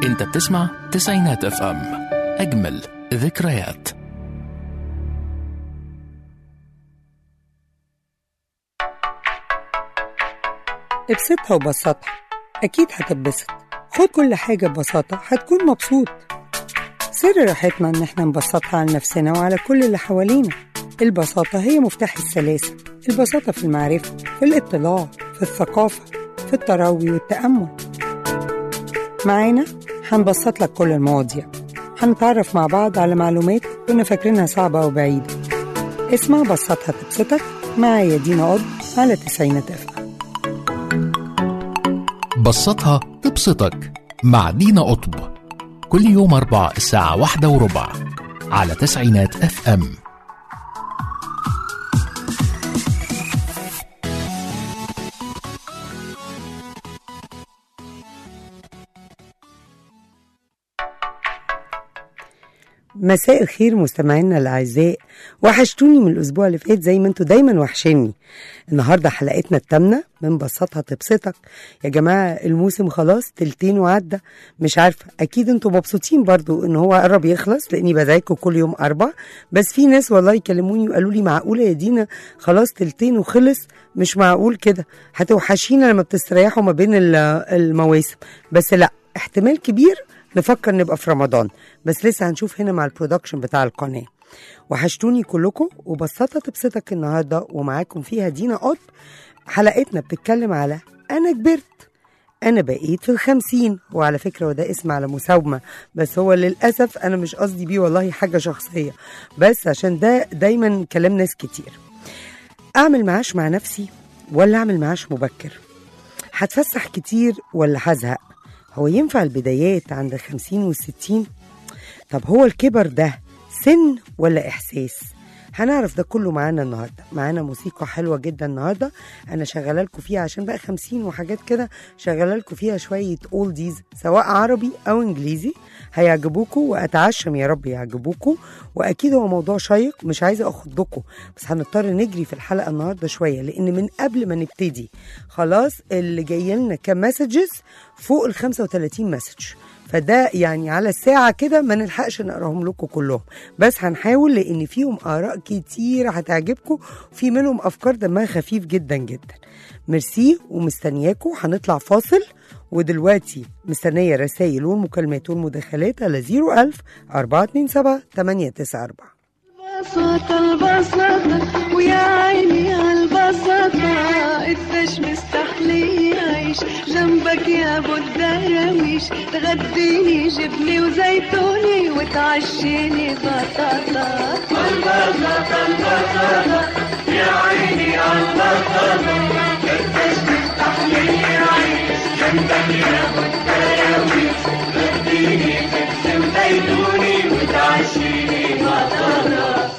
انت بتسمع تسعينات اف ام اجمل ذكريات ابسطها وبسطها أكيد هتتبسط خد كل حاجة ببساطة هتكون مبسوط سر راحتنا إن احنا نبسطها على نفسنا وعلى كل اللي حوالينا البساطة هي مفتاح السلاسة البساطة في المعرفة في الاطلاع في الثقافة في التروي والتأمل معانا هنبسط لك كل المواضيع هنتعرف مع بعض على معلومات كنا فاكرينها صعبة وبعيدة اسمع بسطها تبسطك معايا دينا قض على تسعينات اف بسطها تبسطك مع دينا قطب كل يوم أربع الساعة واحدة وربع على تسعينات اف ام مساء الخير مستمعينا الاعزاء وحشتوني من الاسبوع اللي فات زي ما انتوا دايما وحشني النهارده حلقتنا التامنه من بسطها تبسطك يا جماعه الموسم خلاص تلتين وعدى مش عارفه اكيد انتوا مبسوطين برضو ان هو قرب يخلص لاني بدعيكم كل يوم اربع بس في ناس والله يكلموني وقالوا لي معقوله يا دينا خلاص تلتين وخلص مش معقول كده هتوحشينا لما بتستريحوا ما بين ال- المواسم بس لا احتمال كبير نفكر نبقى في رمضان بس لسه هنشوف هنا مع البرودكشن بتاع القناه وحشتوني كلكم وبسطة تبسطك النهارده ومعاكم فيها دينا قط حلقتنا بتتكلم على انا كبرت انا بقيت في الخمسين وعلى فكره وده اسم على مساومه بس هو للاسف انا مش قصدي بيه والله حاجه شخصيه بس عشان ده دايما كلام ناس كتير اعمل معاش مع نفسي ولا اعمل معاش مبكر هتفسح كتير ولا هزهق هو ينفع البدايات عند الخمسين والستين طب هو الكبر ده سن ولا إحساس هنعرف ده كله معانا النهارده معانا موسيقى حلوه جدا النهارده انا شغاله لكم فيها عشان بقى خمسين وحاجات كده شغاله لكم فيها شويه اولديز سواء عربي او انجليزي هيعجبوكم واتعشم يا رب يعجبوكم واكيد هو موضوع شيق مش عايزه اخضكم بس هنضطر نجري في الحلقه النهارده شويه لان من قبل ما نبتدي خلاص اللي جاي لنا كام مسجز فوق ال 35 مسج فده يعني على الساعة كده ما نلحقش نقراهم لكم كلهم بس هنحاول لأن فيهم آراء كتير هتعجبكم وفي منهم أفكار دمها خفيف جدا جدا ميرسي ومستنياكم هنطلع فاصل ودلوقتي مستنية رسائل والمكالمات والمداخلات على 01000 427 894 البساطة البساطة ويا عيني عالبساطة قديش مستحلي يعيش جنبك يا ابو الدراويش تغديني جبني وزيتوني وتعشيني بطاطا البساطة البساطة يا عيني عالبساطة قديش مستحلي يعيش جنبك يا ابو الدراويش تغديني جبني وزيتوني وتعشيني بطاطا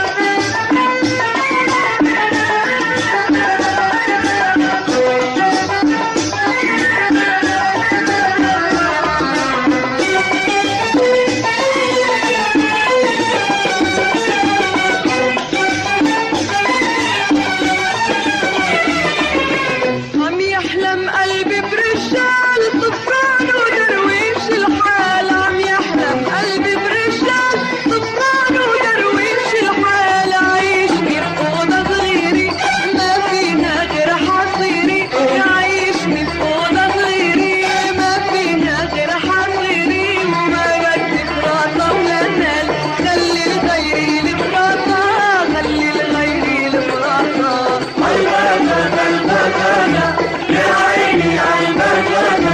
عم يحلم قلبي برجال طفران ودرويش الحال عم يحلم قلبي برجال طفران ودرويش الحال عايشني بأوضة صغيرة ما فينا غير حصيري عايشني بأوضة صغيرة ما فينا غير حصيري وما بدي فراسة ولا نال خلي الغيري الفراسة خلي الغيري الفراسة يا عيني عالبساطة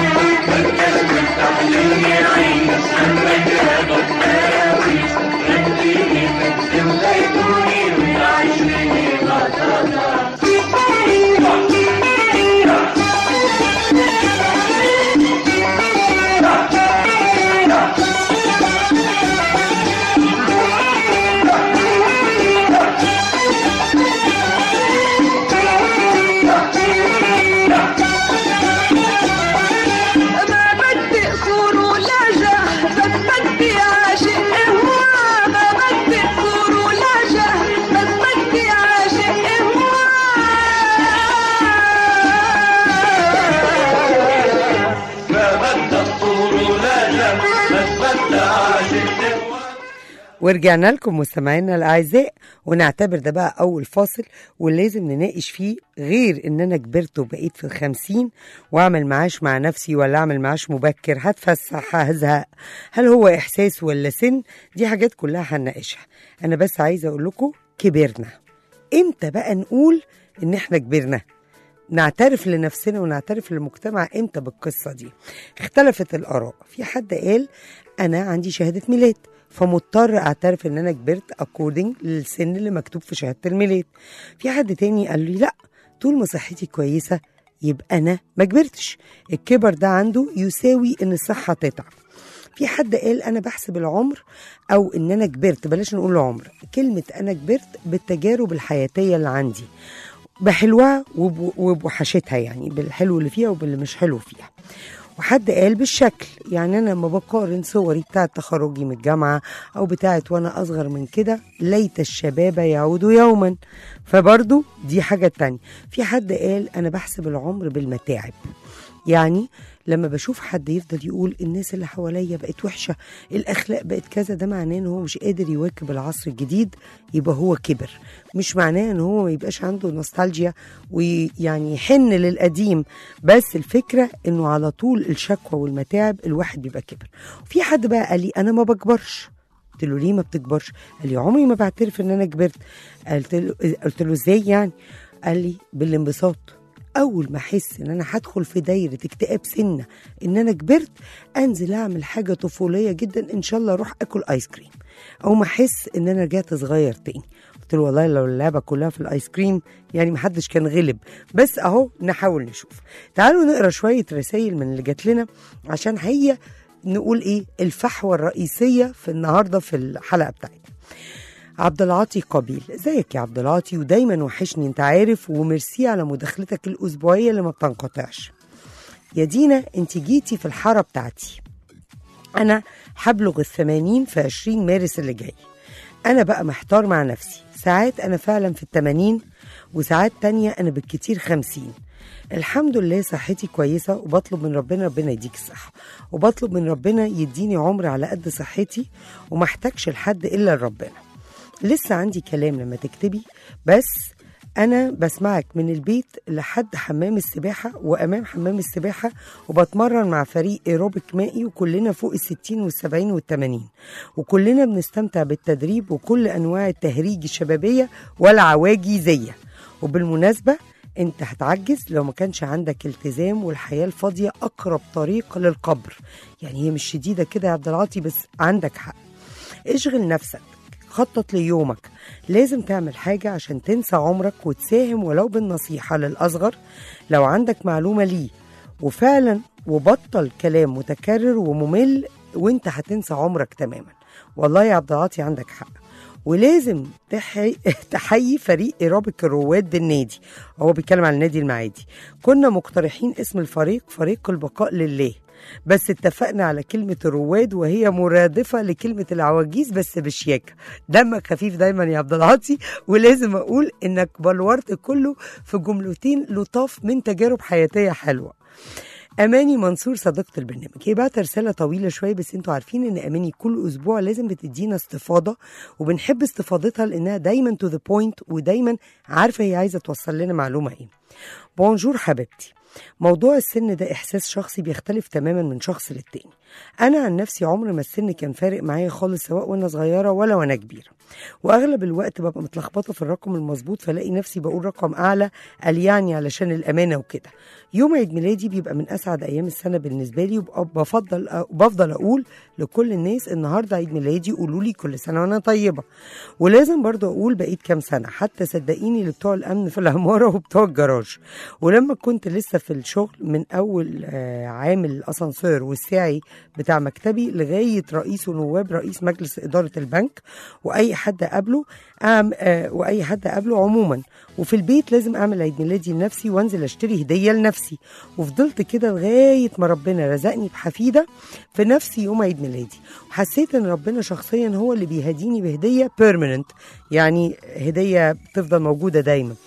ورجعنا لكم مستمعينا الاعزاء ونعتبر ده بقى اول فاصل ولازم نناقش فيه غير ان انا كبرت وبقيت في الخمسين واعمل معاش مع نفسي ولا اعمل معاش مبكر هتفسح هزهق هل هو احساس ولا سن دي حاجات كلها هنناقشها انا بس عايزه اقول لكم كبرنا امتى بقى نقول ان احنا كبرنا نعترف لنفسنا ونعترف للمجتمع امتى بالقصه دي اختلفت الاراء في حد قال انا عندي شهاده ميلاد فمضطر اعترف ان انا كبرت اكوردنج للسن اللي مكتوب في شهاده الميلاد في حد تاني قال لي لا طول ما صحتي كويسه يبقى انا ما كبرتش الكبر ده عنده يساوي ان الصحه تتعب في حد قال انا بحسب العمر او ان انا كبرت بلاش نقول عمر كلمه انا كبرت بالتجارب الحياتيه اللي عندي بحلوها وب- وبوحشتها يعني بالحلو اللي فيها وباللي مش حلو فيها وحد قال بالشكل يعني انا لما بقارن صوري بتاعه تخرجي من الجامعه او بتاعه وانا اصغر من كده ليت الشباب يعود يوما فبرضو دي حاجه تانية في حد قال انا بحسب العمر بالمتاعب يعني لما بشوف حد يفضل يقول الناس اللي حواليا بقت وحشه الاخلاق بقت كذا ده معناه ان هو مش قادر يواكب العصر الجديد يبقى هو كبر مش معناه ان هو ما يبقاش عنده نوستالجيا ويعني يحن للقديم بس الفكره انه على طول الشكوى والمتاعب الواحد بيبقى كبر وفي حد بقى قال لي انا ما بكبرش قلت له ليه ما بتكبرش؟ قال لي عمري ما بعترف ان انا كبرت قلت له قلت له ازاي يعني؟ قال لي بالانبساط اول ما احس ان انا هدخل في دايره اكتئاب سنه ان انا كبرت انزل اعمل حاجه طفوليه جدا ان شاء الله اروح اكل ايس كريم او ما احس ان انا رجعت صغير تاني قلت له والله لو اللعبه كلها في الايس كريم يعني محدش كان غلب بس اهو نحاول نشوف تعالوا نقرا شويه رسائل من اللي جات لنا عشان هي نقول ايه الفحوى الرئيسيه في النهارده في الحلقه بتاعتنا عبد العاطي قبيل ازيك يا عبد العاطي ودايما وحشني انت عارف وميرسي على مداخلتك الاسبوعيه اللي ما بتنقطعش يا دينا انت جيتي في الحاره بتاعتي انا هبلغ الثمانين في عشرين مارس اللي جاي انا بقى محتار مع نفسي ساعات انا فعلا في التمانين وساعات تانية انا بالكتير خمسين الحمد لله صحتي كويسة وبطلب من ربنا ربنا يديك الصحة وبطلب من ربنا يديني عمر على قد صحتي ومحتاجش لحد إلا لربنا لسه عندي كلام لما تكتبي بس أنا بسمعك من البيت لحد حمام السباحة وأمام حمام السباحة وبتمرن مع فريق إيروبيك مائي وكلنا فوق الستين والسبعين والتمانين وكلنا بنستمتع بالتدريب وكل أنواع التهريج الشبابية والعواجيزية وبالمناسبة انت هتعجز لو ما كانش عندك التزام والحياة الفاضية أقرب طريق للقبر يعني هي مش شديدة كده يا عبد العاطي بس عندك حق اشغل نفسك خطط ليومك لازم تعمل حاجة عشان تنسى عمرك وتساهم ولو بالنصيحة للأصغر لو عندك معلومة ليه وفعلا وبطل كلام متكرر وممل وانت هتنسى عمرك تماما والله يا عبد العاطي عندك حق ولازم تحي... تحيي فريق ايروبيك الرواد بالنادي هو بيتكلم عن النادي المعادي كنا مقترحين اسم الفريق فريق البقاء لله بس اتفقنا على كلمة الرواد وهي مرادفة لكلمة العواجيز بس بشياكة دمك خفيف دايما يا عبد العاطي ولازم أقول إنك بلورت كله في جملتين لطاف من تجارب حياتية حلوة اماني منصور صديقه البرنامج هي بعت رساله طويله شويه بس انتوا عارفين ان اماني كل اسبوع لازم بتدينا استفاضه وبنحب استفاضتها لانها دايما تو ذا بوينت ودايما عارفه هي عايزه توصل لنا معلومه ايه بونجور حبيبتي موضوع السن ده احساس شخصي بيختلف تماما من شخص للتاني انا عن نفسي عمر ما السن كان فارق معايا خالص سواء وانا صغيره ولا وانا كبيره واغلب الوقت ببقى متلخبطه في الرقم المظبوط فلاقي نفسي بقول رقم اعلى قال يعني علشان الامانه وكده يوم عيد ميلادي بيبقى من اسعد ايام السنه بالنسبه لي وبفضل بفضل اقول لكل الناس النهارده عيد ميلادي قولوا لي كل سنه وانا طيبه ولازم برضه اقول بقيت كام سنه حتى صدقيني اللي بتوع الامن في العماره وبتوع الجراج ولما كنت لسه في الشغل من اول آه، عامل الاسانسير والساعي بتاع مكتبي لغايه رئيس ونواب رئيس مجلس اداره البنك واي حد قابله أعم آه واي حد قابله عموما وفي البيت لازم اعمل عيد ميلادي لنفسي وانزل اشتري هديه لنفسي وفضلت كده لغايه ما ربنا رزقني بحفيده في نفسي يوم عيد ميلادي وحسيت ان ربنا شخصيا هو اللي بيهديني بهديه بيرمننت يعني هديه بتفضل موجوده دايما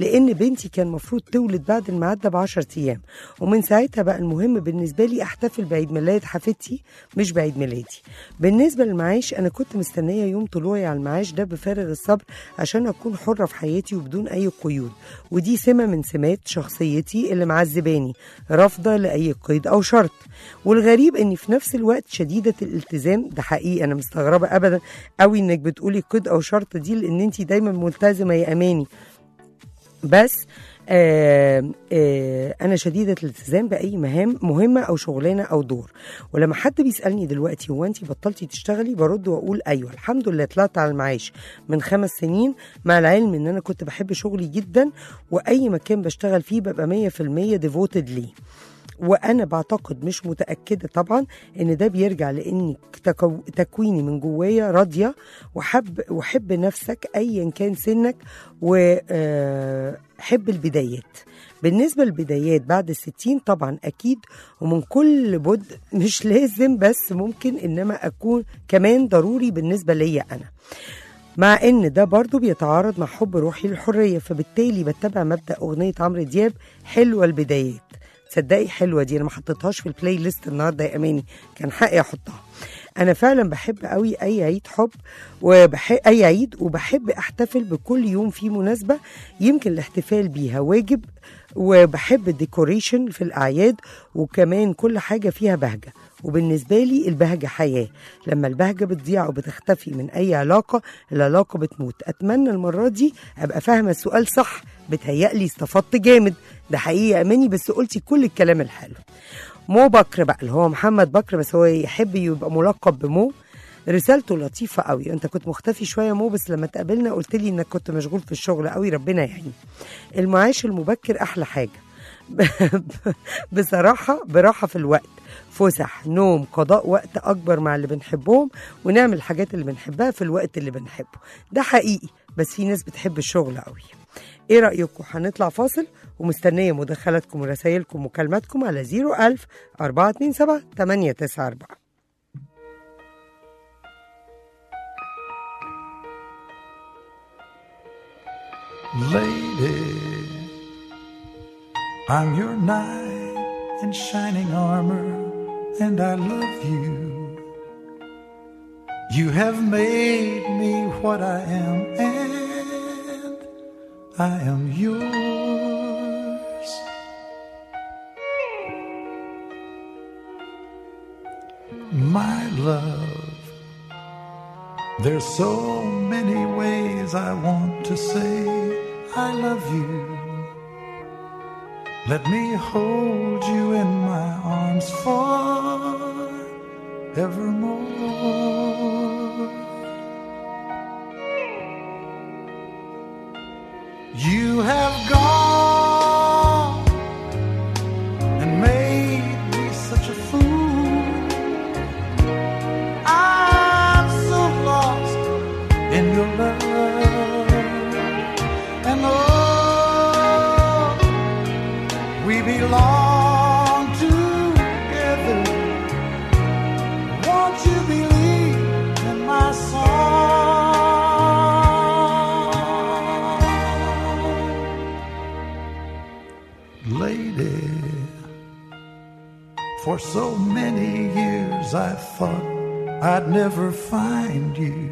لان بنتي كان المفروض تولد بعد الميعاد ده ب 10 ايام ومن ساعتها بقى المهم بالنسبه لي احتفل بعيد ميلاد حفيدتي مش بعيد ميلادي بالنسبه للمعاش انا كنت مستنيه يوم طلوعي على المعاش ده بفارغ الصبر عشان اكون حره في حياتي وبدون اي قيود ودي سمه من سمات شخصيتي اللي معذباني رافضه لاي قيد او شرط والغريب اني في نفس الوقت شديده الالتزام ده حقيقي انا مستغربه ابدا قوي انك بتقولي قيد او شرط دي لان انت دايما ملتزمه يا اماني بس آه آه انا شديده الالتزام باي مهام مهمه او شغلانه او دور ولما حد بيسالني دلوقتي هو انت بطلتي تشتغلي برد واقول ايوه الحمد لله طلعت على المعاش من خمس سنين مع العلم ان انا كنت بحب شغلي جدا واي مكان بشتغل فيه ببقى 100% ديفوتد ليه وانا بعتقد مش متاكده طبعا ان ده بيرجع لاني تكو تكويني من جوايا راضيه وحب وحب نفسك ايا كان سنك وحب البدايات بالنسبة للبدايات بعد الستين طبعا أكيد ومن كل بد مش لازم بس ممكن إنما أكون كمان ضروري بالنسبة ليا أنا مع ان ده برضو بيتعارض مع حب روحي للحريه فبالتالي بتبع مبدا اغنيه عمرو دياب حلوه البدايات تصدقي حلوه دي انا ما حطيتهاش في البلاي ليست النهارده يا اماني كان حقي احطها انا فعلا بحب قوي اي عيد حب وبحب اي عيد وبحب احتفل بكل يوم فيه مناسبه يمكن الاحتفال بيها واجب وبحب الديكوريشن في الاعياد وكمان كل حاجه فيها بهجه وبالنسبة لي البهجة حياة لما البهجة بتضيع وبتختفي من أي علاقة العلاقة بتموت أتمنى المرة دي أبقى فاهمة السؤال صح بتهيألي استفدت جامد ده حقيقي أماني بس قلتي كل الكلام الحلو مو بكر بقى اللي هو محمد بكر بس هو يحب يبقى ملقب بمو رسالته لطيفة قوي انت كنت مختفي شوية مو بس لما تقابلنا قلت لي انك كنت مشغول في الشغل قوي ربنا يعين المعاش المبكر احلى حاجة بصراحة براحة في الوقت فسح نوم قضاء وقت أكبر مع اللي بنحبهم ونعمل الحاجات اللي بنحبها في الوقت اللي بنحبه ده حقيقي بس في ناس بتحب الشغل قوي ايه رأيكم هنطلع فاصل ومستنية مداخلاتكم ورسائلكم ومكالماتكم على 01000 427 894 Lady, I'm your knight in shining armor, and I love you. You have made me what I am, and I am yours. My love, there's so many ways I want to say I love you. Let me hold you in my arms forevermore. You have gone and made me such a fool. I'm so lost in your love. And oh, we belong together. Won't you believe in my song? Lady, for so many years I thought I'd never find you.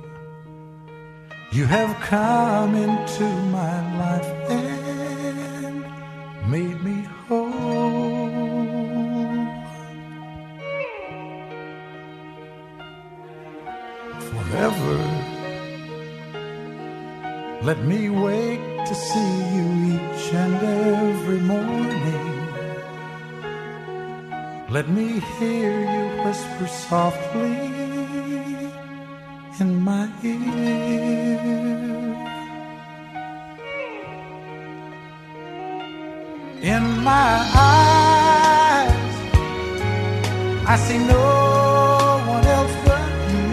You have come into my life and made me whole. Forever, let me wake to see you each and every morning. Let me hear you whisper softly in my ear. In my eyes, I see no one else but you.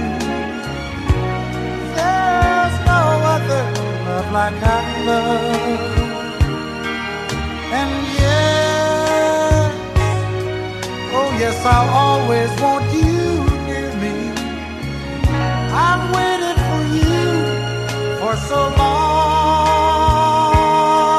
There's no other love like I love. And yes, oh yes, I'll always want you near me. I've waited for you for so long.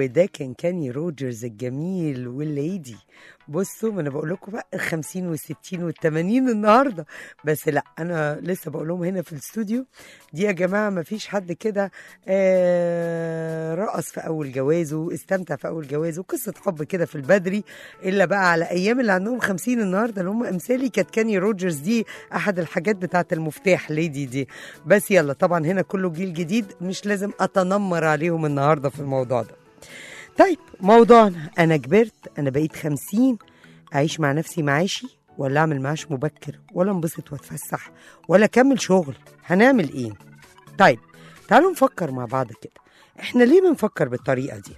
وده كان كاني روجرز الجميل والليدي بصوا ما انا بقول لكم بقى ال 50 وال 60 وال 80 النهارده بس لا انا لسه بقول لهم هنا في الاستوديو دي يا جماعه ما فيش حد كده آه رقص في اول جوازه استمتع في اول جوازه قصه حب كده في البدري الا بقى على ايام اللي عندهم 50 النهارده اللي هم امثالي كانت كاني روجرز دي احد الحاجات بتاعه المفتاح ليدي دي بس يلا طبعا هنا كله جيل جديد مش لازم اتنمر عليهم النهارده في الموضوع ده طيب موضوعنا انا كبرت انا بقيت خمسين اعيش مع نفسي معاشي ولا اعمل معاش مبكر ولا انبسط واتفسح ولا اكمل شغل هنعمل ايه طيب تعالوا نفكر مع بعض كده احنا ليه بنفكر بالطريقه دي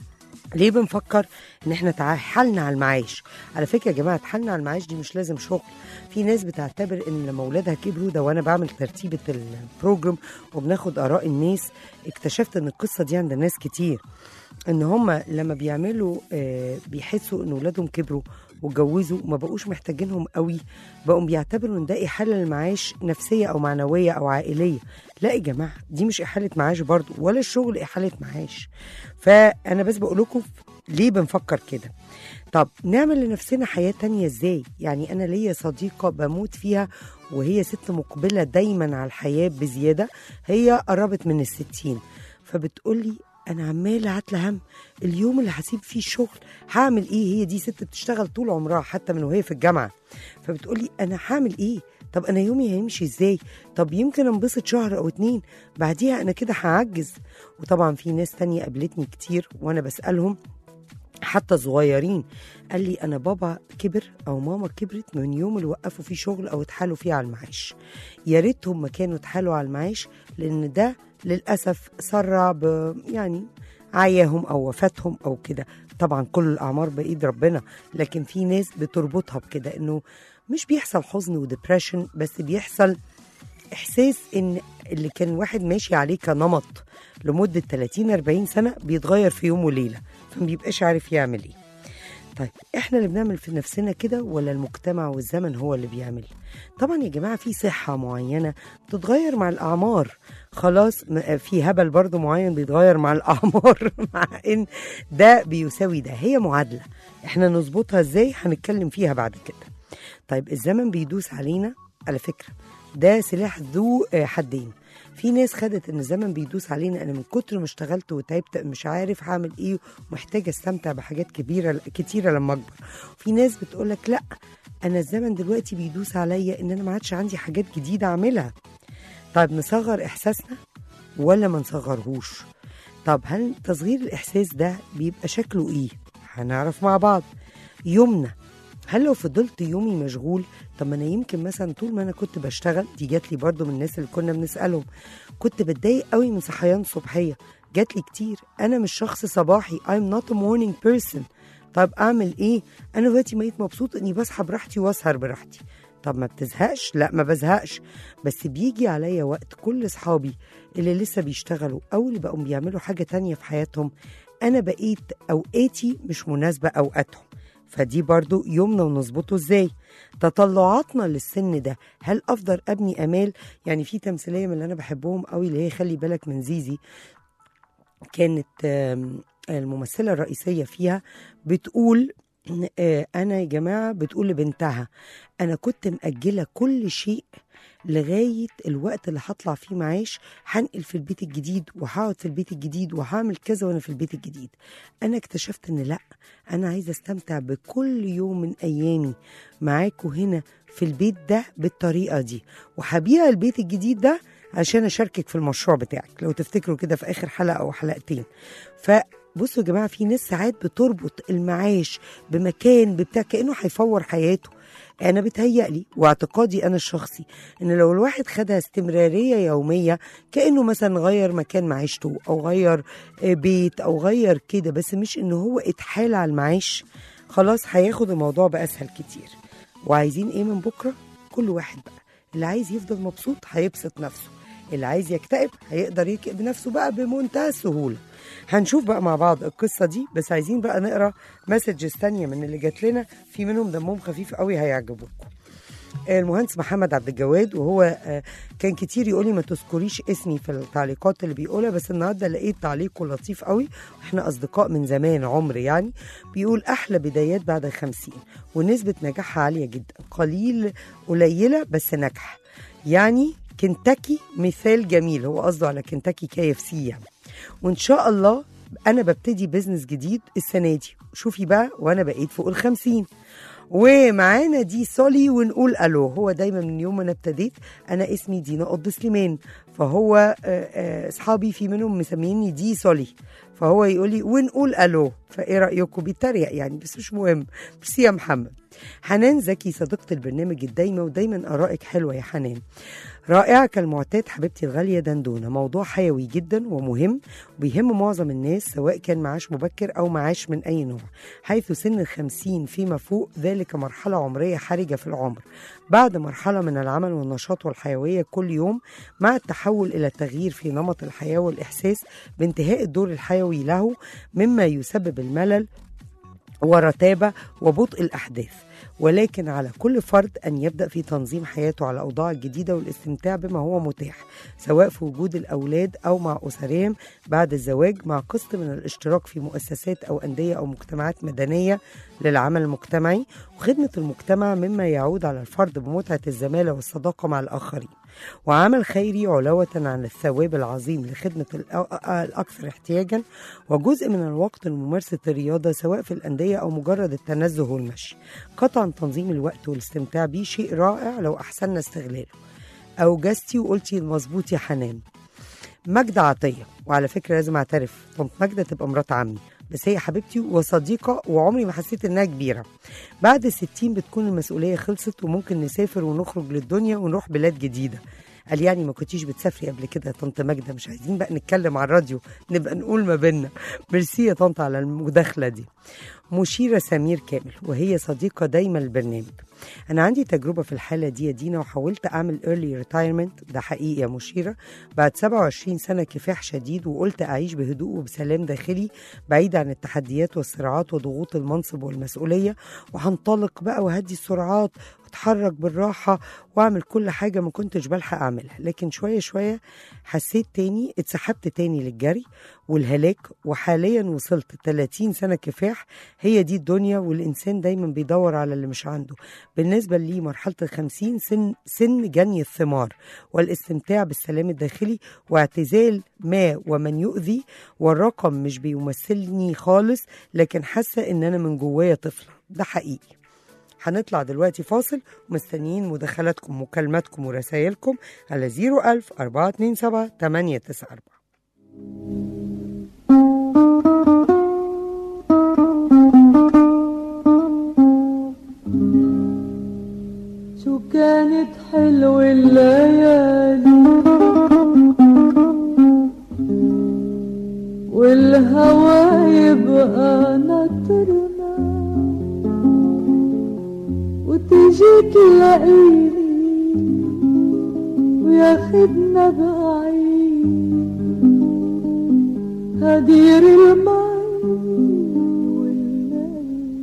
ليه بنفكر ان احنا تحالنا على المعاش على فكره يا جماعه تحالنا على المعاش دي مش لازم شغل في ناس بتعتبر ان لما اولادها كبروا ده وانا بعمل ترتيبه البروجرام وبناخد اراء الناس اكتشفت ان القصه دي عند ناس كتير ان هم لما بيعملوا آه، بيحسوا ان اولادهم كبروا واتجوزوا ما بقوش محتاجينهم قوي بقوا بيعتبروا ان ده احاله للمعاش نفسيه او معنويه او عائليه لا يا جماعه دي مش احاله معاش برضو ولا الشغل احاله معاش فانا بس بقول لكم ليه بنفكر كده طب نعمل لنفسنا حياة تانية ازاي يعني انا ليا صديقة بموت فيها وهي ست مقبلة دايما على الحياة بزيادة هي قربت من الستين فبتقولي انا عماله عاتله هم اليوم اللي هسيب فيه الشغل هعمل ايه هي دي ست بتشتغل طول عمرها حتى من وهي في الجامعه فبتقولي انا هعمل ايه طب انا يومي هيمشي ازاي طب يمكن انبسط شهر او اتنين بعديها انا كده هعجز وطبعا في ناس تانية قابلتني كتير وانا بسالهم حتى صغيرين قال لي انا بابا كبر او ماما كبرت من يوم اللي وقفوا فيه شغل او اتحالوا فيه على المعاش يا ريتهم ما كانوا اتحالوا على المعاش لان ده للاسف سرع ب يعني عياهم او وفاتهم او كده طبعا كل الاعمار بايد ربنا لكن في ناس بتربطها بكده انه مش بيحصل حزن وديبريشن بس بيحصل احساس ان اللي كان واحد ماشي عليه كنمط لمده 30 40 سنه بيتغير في يوم وليله فما بيبقاش عارف يعمل ايه طيب احنا اللي بنعمل في نفسنا كده ولا المجتمع والزمن هو اللي بيعمل طبعا يا جماعه في صحه معينه بتتغير مع الاعمار خلاص م- في هبل برضو معين بيتغير مع الاعمار مع ان ده بيساوي ده هي معادله احنا نظبطها ازاي هنتكلم فيها بعد كده طيب الزمن بيدوس علينا على فكره ده سلاح ذو آه، حدين في ناس خدت ان الزمن بيدوس علينا انا من كتر ما اشتغلت وتعبت مش عارف هعمل ايه ومحتاجه استمتع بحاجات كبيره كتيره لما اكبر في ناس بتقولك لا انا الزمن دلوقتي بيدوس عليا ان انا ما عادش عندي حاجات جديده اعملها طيب نصغر احساسنا ولا ما نصغرهوش طب هل تصغير الاحساس ده بيبقى شكله ايه هنعرف مع بعض يومنا هل لو فضلت يومي مشغول طب ما انا يمكن مثلا طول ما انا كنت بشتغل دي جات لي برضو من الناس اللي كنا بنسالهم كنت بتضايق قوي من صحيان صبحيه جات لي كتير انا مش شخص صباحي I'm not a morning person طب اعمل ايه انا دلوقتي بقيت مبسوط اني بصحى براحتي واسهر براحتي طب ما بتزهقش لا ما بزهقش بس بيجي عليا وقت كل اصحابي اللي لسه بيشتغلوا او اللي بقوا بيعملوا حاجه تانية في حياتهم انا بقيت اوقاتي مش مناسبه اوقاتهم فدي برضو يومنا ونظبطه ازاي تطلعاتنا للسن ده هل افضل ابني امال يعني في تمثيليه من اللي انا بحبهم قوي اللي هي خلي بالك من زيزي كانت آم، الممثله الرئيسيه فيها بتقول آه، انا يا جماعه بتقول لبنتها انا كنت مأجله كل شيء لغايه الوقت اللي هطلع فيه معاش هنقل في البيت الجديد وهقعد في البيت الجديد وهعمل كذا وانا في البيت الجديد انا اكتشفت ان لا انا عايزه استمتع بكل يوم من ايامي معاكوا هنا في البيت ده بالطريقه دي وهبيع البيت الجديد ده عشان اشاركك في المشروع بتاعك لو تفتكروا كده في اخر حلقه او حلقتين فبصوا يا جماعه في ناس ساعات بتربط المعاش بمكان بتاع كانه هيفور حياته انا بتهيألي واعتقادي انا الشخصي ان لو الواحد خدها استمراريه يوميه كانه مثلا غير مكان معيشته او غير آه، بيت او غير كده بس مش ان هو اتحال على المعاش خلاص هياخد الموضوع باسهل كتير وعايزين ايه من بكره كل واحد بقى اللي عايز يفضل مبسوط هيبسط نفسه اللي عايز يكتئب هيقدر يكئب نفسه بقى بمنتهى السهوله هنشوف بقى مع بعض القصه دي بس عايزين بقى نقرا مسجز تانية من اللي جات لنا في منهم دمهم خفيف قوي هيعجبوكم المهندس محمد عبد الجواد وهو آه، كان كتير يقول لي ما تذكريش اسمي في التعليقات اللي بيقولها بس النهارده لقيت تعليقه لطيف قوي واحنا اصدقاء من زمان عمر يعني بيقول احلى بدايات بعد الخمسين ونسبه نجاحها عاليه جدا قليل قليله بس ناجحه يعني كنتاكي مثال جميل هو قصده على كنتاكي كي اف سي يعني وان شاء الله انا ببتدي بزنس جديد السنه دي شوفي بقى وانا بقيت فوق الخمسين ومعانا دي سولي ونقول الو هو دايما من يوم ما انا ابتديت انا اسمي دينا قض سليمان فهو آه، آه، اصحابي في منهم مسميني دي سولي فهو يقول لي ونقول الو فايه رايكم بيتريق يعني بس مش مهم ميرسي يا محمد حنان زكي صديقة البرنامج الدايمة ودايما آرائك حلوة يا حنان رائعة كالمعتاد حبيبتي الغالية دندونة موضوع حيوي جدا ومهم وبيهم معظم الناس سواء كان معاش مبكر أو معاش من أي نوع حيث سن الخمسين فيما فوق ذلك مرحلة عمرية حرجة في العمر بعد مرحلة من العمل والنشاط والحيوية كل يوم مع التحول إلى التغيير في نمط الحياة والإحساس بانتهاء الدور الحيوي له مما يسبب الملل ورتابة وبطء الأحداث ولكن على كل فرد أن يبدأ في تنظيم حياته على الأوضاع الجديدة والاستمتاع بما هو متاح سواء في وجود الأولاد أو مع أسرهم بعد الزواج مع قسط من الاشتراك في مؤسسات أو أندية أو مجتمعات مدنية للعمل المجتمعي وخدمة المجتمع مما يعود على الفرد بمتعة الزمالة والصداقة مع الآخرين وعمل خيري علاوة عن الثواب العظيم لخدمة الأ- الأكثر احتياجا وجزء من الوقت لممارسة الرياضة سواء في الأندية أو مجرد التنزه والمشي قطعا تنظيم الوقت والاستمتاع بيه شيء رائع لو أحسننا استغلاله أوجزتي وقلتي المظبوط يا حنان ماجدة عطية وعلى فكرة لازم أعترف طنط ماجدة تبقى مرات عمي بس هي حبيبتي وصديقة وعمري ما حسيت إنها كبيرة بعد الستين بتكون المسؤولية خلصت وممكن نسافر ونخرج للدنيا ونروح بلاد جديدة قال يعني ما كنتيش بتسافري قبل كده يا طنط ماجدة مش عايزين بقى نتكلم على الراديو نبقى نقول ما بينا ميرسي يا طنط على المداخلة دي مشيرة سمير كامل وهي صديقة دايما للبرنامج أنا عندي تجربة في الحالة دي يا دينا وحاولت أعمل early retirement ده حقيقي يا مشيرة بعد 27 سنة كفاح شديد وقلت أعيش بهدوء وبسلام داخلي بعيد عن التحديات والصراعات وضغوط المنصب والمسؤولية وهنطلق بقى وهدي السرعات واتحرك بالراحة واعمل كل حاجة ما كنتش بلحق اعملها لكن شوية شوية حسيت تاني اتسحبت تاني للجري والهلاك وحاليا وصلت 30 سنة كفاح هي دي الدنيا والإنسان دايما بيدور على اللي مش عنده بالنسبة لي مرحلة الخمسين سن, سن جني الثمار والاستمتاع بالسلام الداخلي واعتزال ما ومن يؤذي والرقم مش بيمثلني خالص لكن حاسة ان انا من جوايا طفلة ده حقيقي هنطلع دلوقتي فاصل ومستنيين مداخلاتكم مكالماتكم ورسائلكم على 01000 427 894 شو كانت حلوة الليالي والهوى يبقى ناطرنا وتيجي تلاقيني وياخدنا بعيد هدير المي والليل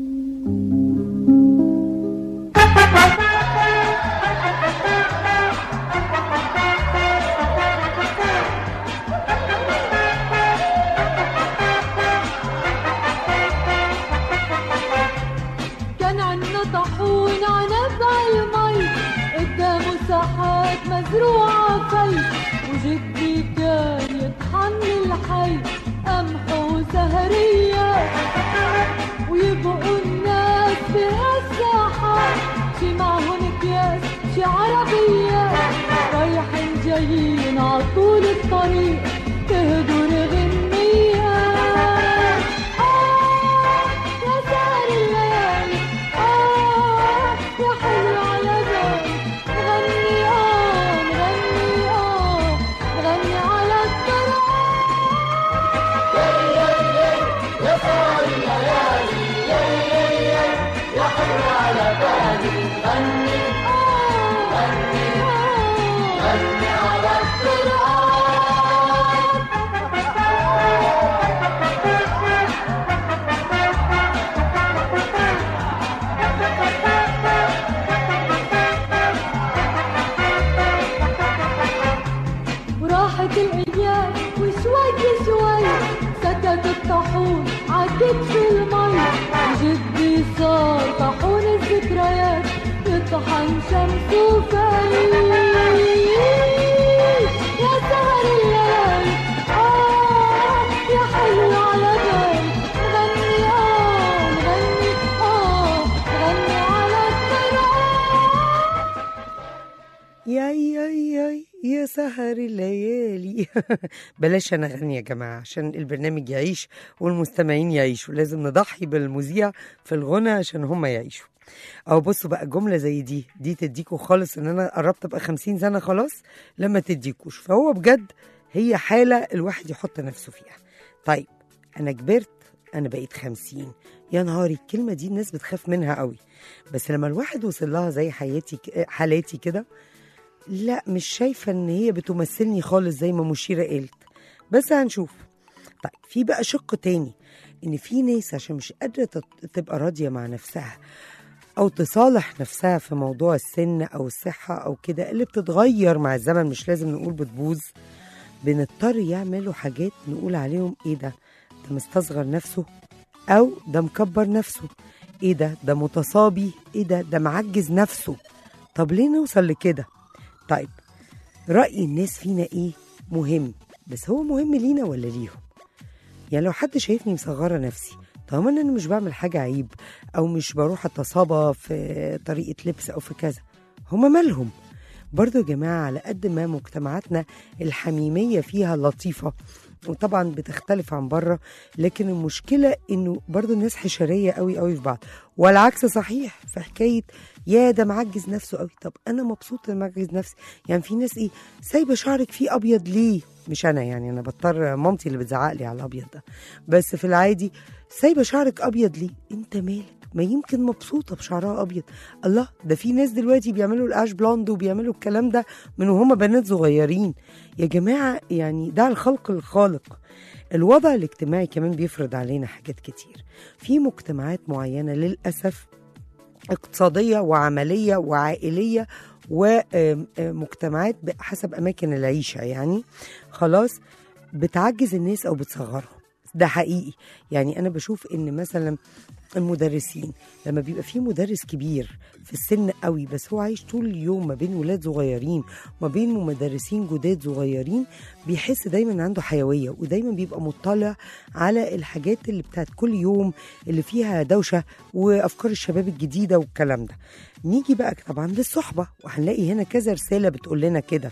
كان عنا طاحون عنب عالمي قدامه ساحات مزروعة في وجدي كان يطحن الحي قمح وسهرية ويبقوا الناس بهالساحات شي معهن اكياس شي عربيات رايحين جايين عطول الطريق تهدر غنيات آه يا سهر الليالي آه يا حلو على بالي نغني آه نغني آه نغني على التراب غياب وشوي شوي سكت الطاحون عكت في المي جدي صار طاحون الذكريات يطحن شمس وفايق يا سهر الليالي آه يا حلو على بالي غني آه غني آه غني على التراب ياي ياي ياي يا سهر الليالي بلاش انا اغني يا جماعه عشان البرنامج يعيش والمستمعين يعيشوا لازم نضحي بالمذيع في الغنى عشان هم يعيشوا او بصوا بقى جمله زي دي دي تديكوا خالص ان انا قربت ابقى خمسين سنه خلاص لما تديكوش فهو بجد هي حاله الواحد يحط نفسه فيها طيب انا كبرت انا بقيت خمسين يا نهاري الكلمه دي الناس بتخاف منها قوي بس لما الواحد وصل لها زي حياتي ك- حالاتي كده لا مش شايفة ان هي بتمثلني خالص زي ما مشيرة قالت بس هنشوف طيب في بقى شق تاني ان في ناس عشان مش قادرة تت- تبقى راضية مع نفسها او تصالح نفسها في موضوع السن او الصحة او كده اللي بتتغير مع الزمن مش لازم نقول بتبوظ بنضطر يعملوا حاجات نقول عليهم ايه ده ده مستصغر نفسه او ده مكبر نفسه ايه ده ده متصابي ايه ده ده معجز نفسه طب ليه نوصل لكده طيب رأي الناس فينا ايه مهم بس هو مهم لينا ولا ليهم يعني لو حد شايفني مصغرة نفسي طالما ان انا مش بعمل حاجة عيب او مش بروح اتصابى في طريقة لبس او في كذا هما مالهم برضو يا جماعة على قد ما مجتمعاتنا الحميمية فيها لطيفة وطبعا بتختلف عن بره لكن المشكلة انه برضو الناس حشرية قوي قوي في بعض والعكس صحيح في حكاية يا ده معجز نفسه قوي طب انا مبسوط ان معجز نفسي يعني في ناس ايه سايبة شعرك فيه ابيض ليه مش انا يعني انا بضطر مامتي اللي بتزعق لي على الابيض ده بس في العادي سايبة شعرك ابيض ليه انت مالك ما يمكن مبسوطة بشعرها أبيض الله ده في ناس دلوقتي بيعملوا الأش بلوند وبيعملوا الكلام ده من وهم بنات صغيرين يا جماعة يعني ده الخلق الخالق الوضع الاجتماعي كمان بيفرض علينا حاجات كتير في مجتمعات معينة للأسف اقتصادية وعملية وعائلية ومجتمعات حسب أماكن العيشة يعني خلاص بتعجز الناس أو بتصغرهم ده حقيقي يعني أنا بشوف إن مثلا المدرسين لما بيبقى في مدرس كبير في السن قوي بس هو عايش طول اليوم ما بين ولاد صغيرين وما بين مدرسين جداد صغيرين بيحس دايما إن عنده حيويه ودايما بيبقى مطلع على الحاجات اللي بتاعت كل يوم اللي فيها دوشه وافكار الشباب الجديده والكلام ده نيجي بقى طبعا للصحبه وهنلاقي هنا كذا رساله بتقول لنا كده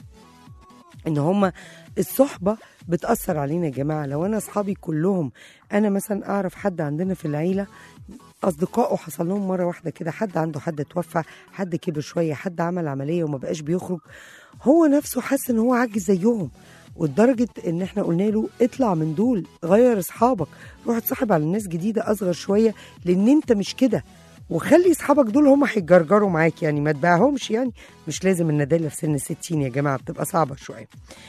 ان هما الصحبة بتأثر علينا يا جماعة لو أنا أصحابي كلهم أنا مثلا أعرف حد عندنا في العيلة أصدقائه حصل لهم مرة واحدة كده حد عنده حد توفى حد كبر شوية حد عمل عملية وما بقاش بيخرج هو نفسه حس إن هو عاجز زيهم ولدرجة إن إحنا قلنا له اطلع من دول غير أصحابك روح اتصاحب على ناس جديدة أصغر شوية لأن أنت مش كده وخلي اصحابك دول هم هيجرجروا معاك يعني ما تبيعهمش يعني مش لازم الندالة في سن الستين يا جماعة بتبقى صعبة شوية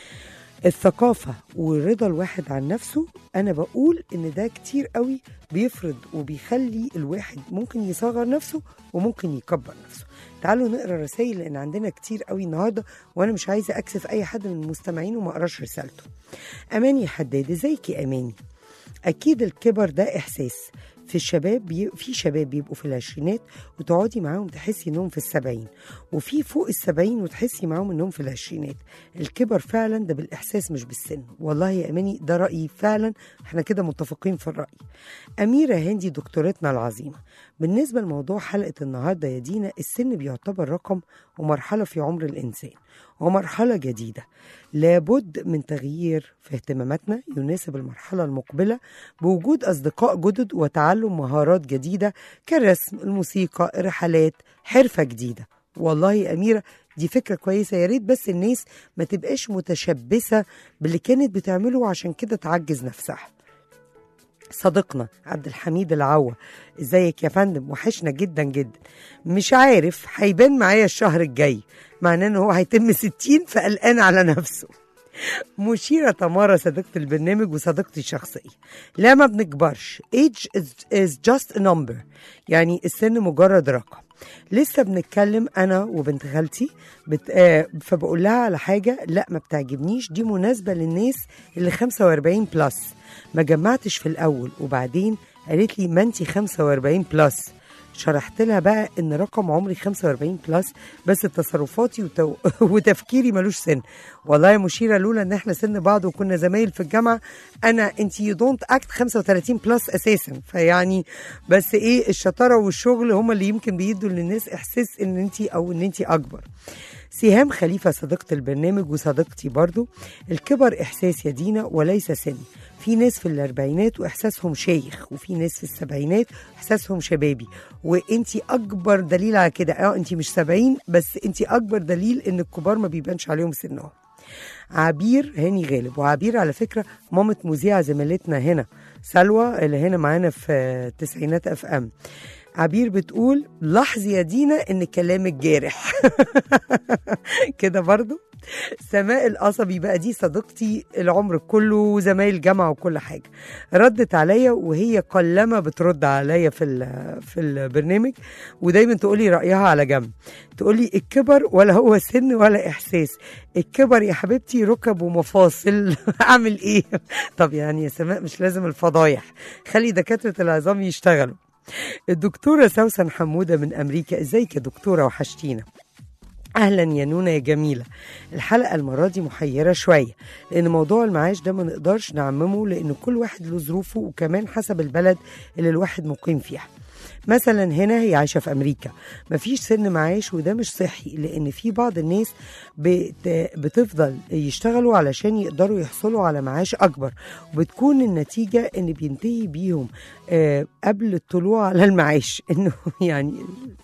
الثقافة ورضا الواحد عن نفسه أنا بقول إن ده كتير قوي بيفرض وبيخلي الواحد ممكن يصغر نفسه وممكن يكبر نفسه تعالوا نقرا رسائل لأن عندنا كتير قوي النهاردة وأنا مش عايزة أكسف أي حد من المستمعين وما أقراش رسالته أماني حداد ازيك يا أماني أكيد الكبر ده إحساس في الشباب بي... في شباب بيبقوا في العشرينات وتقعدي معاهم تحسي انهم في السبعين وفي فوق السبعين وتحسي معاهم انهم في العشرينات الكبر فعلا ده بالاحساس مش بالسن والله يا اماني ده رايي فعلا احنا كده متفقين في الراي اميره هندي دكتورتنا العظيمه بالنسبه لموضوع حلقه النهارده يا دينا السن بيعتبر رقم ومرحله في عمر الانسان ومرحله جديده لابد من تغيير في اهتماماتنا يناسب المرحلة المقبلة بوجود أصدقاء جدد وتعلم مهارات جديدة كالرسم الموسيقى الرحلات حرفة جديدة والله يا أميرة دي فكرة كويسة يا ريت بس الناس ما تبقاش متشبثة باللي كانت بتعمله عشان كده تعجز نفسها صديقنا عبد الحميد العوا ازيك يا فندم وحشنا جدا جدا مش عارف هيبان معايا الشهر الجاي معناه ان هو هيتم 60 فقلقان على نفسه مشيرة تمارا صديقة البرنامج وصديقتي الشخصية لا ما بنكبرش age is, is just a number يعني السن مجرد رقم لسه بنتكلم انا وبنت خالتي بت... آه فبقول لها على حاجه لا ما بتعجبنيش دي مناسبه للناس اللي 45 بلس ما جمعتش في الاول وبعدين قالت لي ما انت 45 بلس شرحت لها بقى ان رقم عمري 45 بلس بس تصرفاتي وتو... وتفكيري ملوش سن والله يا مشيره لولا ان احنا سن بعض وكنا زمايل في الجامعه انا انت يو دونت اكت 35 بلس اساسا فيعني بس ايه الشطاره والشغل هما اللي يمكن بيدوا للناس احساس ان انت او ان انت اكبر سهام خليفة صديقة البرنامج وصديقتي برضو الكبر إحساس يا دينا وليس سن في ناس في الأربعينات وإحساسهم شيخ وفي ناس في السبعينات إحساسهم شبابي وإنتي أكبر دليل على كده اه إنتي مش سبعين بس إنتي أكبر دليل إن الكبار ما بيبانش عليهم سنهم عبير هاني غالب وعبير على فكرة مامة مذيعة زميلتنا هنا سلوى اللي هنا معانا في تسعينات اف ام عبير بتقول لاحظي يا دينا ان كلامك جارح كده برضو سماء القصبي بقى دي صديقتي العمر كله زمايل جامعه وكل حاجه ردت عليا وهي قلما بترد عليا في ال- في البرنامج ودايما تقولي رايها على جنب تقولي الكبر ولا هو سن ولا احساس الكبر يا حبيبتي ركب ومفاصل اعمل ايه طب يعني يا سماء مش لازم الفضايح خلي دكاتره العظام يشتغلوا الدكتورة سوسن حمودة من أمريكا إزيك يا دكتورة وحشتينا اهلا يا نونا يا جميله الحلقه المره دي محيره شويه لان موضوع المعاش ده ما نقدرش نعممه لان كل واحد له ظروفه وكمان حسب البلد اللي الواحد مقيم فيها مثلا هنا هي عايشه في امريكا مفيش سن معاش وده مش صحي لان في بعض الناس بت... بتفضل يشتغلوا علشان يقدروا يحصلوا على معاش اكبر وبتكون النتيجه ان بينتهي بيهم آه، قبل الطلوع على المعاش انه يعني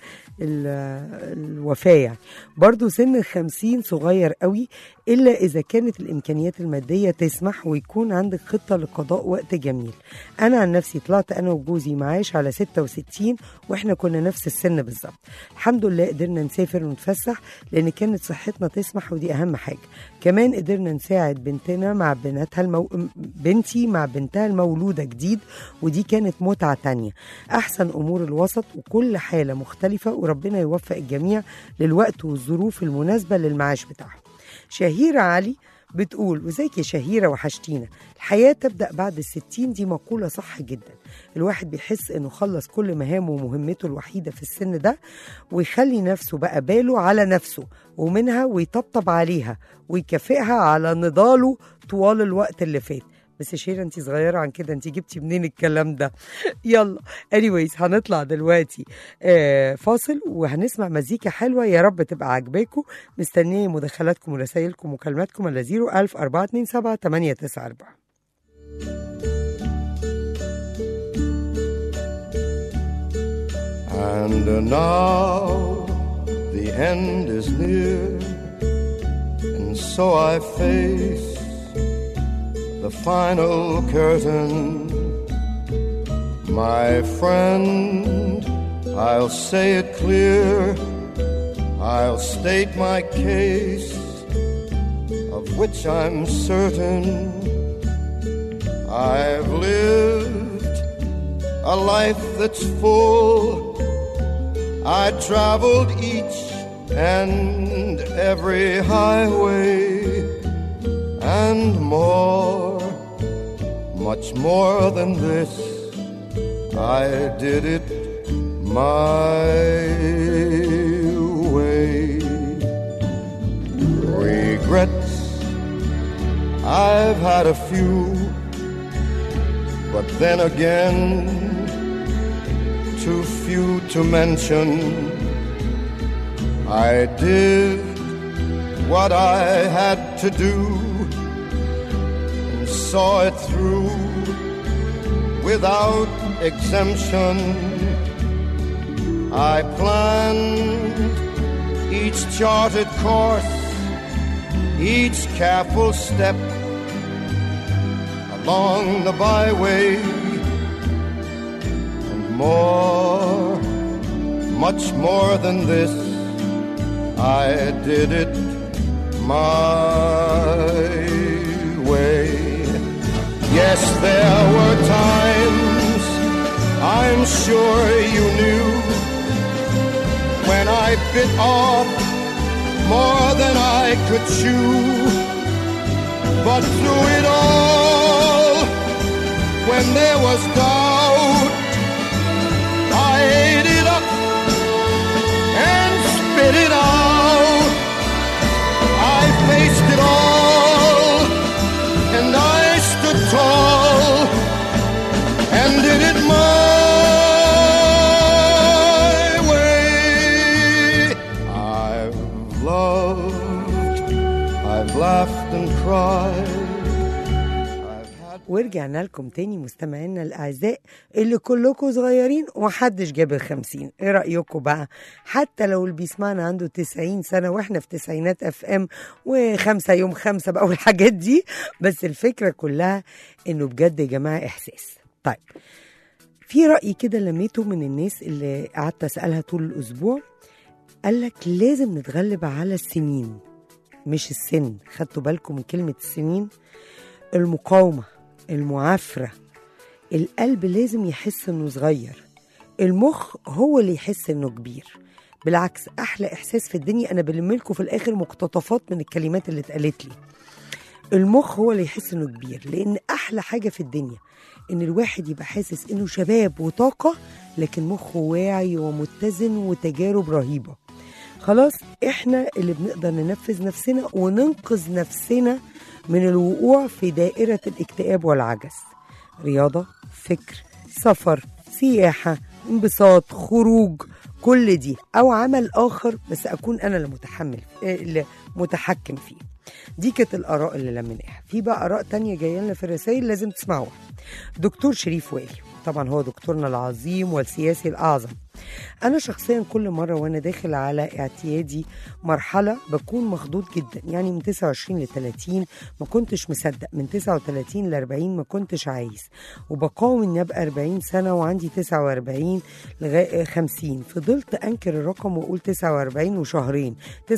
ال- الوفاة يعني برضو سن الخمسين صغير قوي إلا إذا كانت الإمكانيات المادية تسمح ويكون عندك خطة لقضاء وقت جميل أنا عن نفسي طلعت أنا وجوزي معاش على 66 وإحنا كنا نفس السن بالظبط الحمد لله قدرنا نسافر ونتفسح لأن كانت صحتنا تسمح ودي أهم حاجة كمان قدرنا نساعد بنتنا مع بناتها المو... بنتي مع بنتها المولودة جديد ودي كانت متعة تانية أحسن أمور الوسط وكل حالة مختلفة وربنا يوفق الجميع للوقت والظروف المناسبة للمعاش بتاعهم شهيرة علي بتقول وزيك يا شهيرة وحشتينا الحياة تبدأ بعد الستين دي مقولة صح جدا الواحد بيحس انه خلص كل مهامه ومهمته الوحيدة في السن ده ويخلي نفسه بقى باله على نفسه ومنها ويطبطب عليها ويكافئها على نضاله طوال الوقت اللي فات بس شيرة انت صغيرة عن كده انت جبتي منين الكلام ده يلا anyways هنطلع دلوقتي آه فاصل وهنسمع مزيكا حلوة يا رب تبقى عجباكم مستنية مداخلاتكم ورسائلكم ومكالماتكم على 01000 427 894 And now the end is near, and so I face the final curtain. My friend, I'll say it clear, I'll state my case, of which I'm certain. I've lived a life that's full. I traveled each and every highway and more, much more than this. I did it my way. Regrets, I've had a few, but then again, too few to mention. I did what I had to do and saw it through without exemption. I planned each charted course, each careful step along the byway and more, much more than this, I did it my way. Yes, there were times I'm sure you knew bit off more than I could chew. But through it all, when there was doubt, I ate it up and spit it out. I faced it all, and I stood tall and did it my way. I've loved, I've laughed and cried. I've had ورجعنا لكم تاني مستمعينا الأعزاء اللي كلكم صغيرين ومحدش جاب الخمسين ايه رأيكم بقى حتى لو اللي بيسمعنا عنده تسعين سنة واحنا في تسعينات اف ام وخمسة يوم خمسة بقى والحاجات دي بس الفكرة كلها انه بجد يا جماعة احساس طيب في رأي كده لميته من الناس اللي قعدت أسألها طول الأسبوع قال لك لازم نتغلب على السنين مش السن خدتوا بالكم من كلمة السنين المقاومة المعافرة القلب لازم يحس انه صغير المخ هو اللي يحس انه كبير بالعكس احلى احساس في الدنيا انا بلملكوا في الاخر مقتطفات من الكلمات اللي اتقالت لي المخ هو اللي يحس انه كبير لان احلى حاجه في الدنيا ان الواحد يبقى حاسس انه شباب وطاقه لكن مخه واعي ومتزن وتجارب رهيبه خلاص احنا اللي بنقدر ننفذ نفسنا وننقذ نفسنا من الوقوع في دائره الاكتئاب والعجز رياضه فكر سفر سياحه انبساط خروج كل دي او عمل اخر بس اكون انا اللي متحمل آه، اللي متحكم فيه دي كانت الاراء اللي لميناها في بقى اراء تانية جايه لنا في الرسائل لازم تسمعوها دكتور شريف والي طبعا هو دكتورنا العظيم والسياسي الاعظم انا شخصيا كل مره وانا داخل على اعتيادي مرحله بكون مخضوض جدا يعني من 29 ل 30 ما كنتش مصدق من 39 ل 40 ما كنتش عايز وبقاوم اني ابقى 40 سنه وعندي 49 لغايه 50 فضلت انكر الرقم واقول 49 وشهرين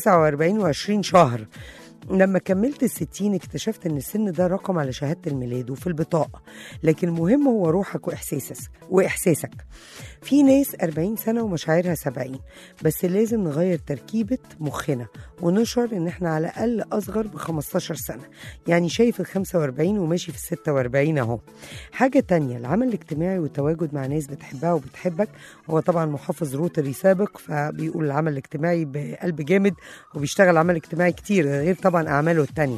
49 و20 شهر لما كملت الستين اكتشفت ان السن ده رقم على شهادة الميلاد وفي البطاقة لكن المهم هو روحك واحساسك واحساسك في ناس 40 سنة ومشاعرها 70 بس لازم نغير تركيبة مخنا ونشعر ان احنا على الاقل اصغر ب 15 سنة يعني شايف ال 45 وماشي في ال 46 اهو حاجة تانية العمل الاجتماعي والتواجد مع ناس بتحبها وبتحبك هو طبعا محافظ روتري سابق فبيقول العمل الاجتماعي بقلب جامد وبيشتغل عمل اجتماعي كتير غير طبعا اعماله التانية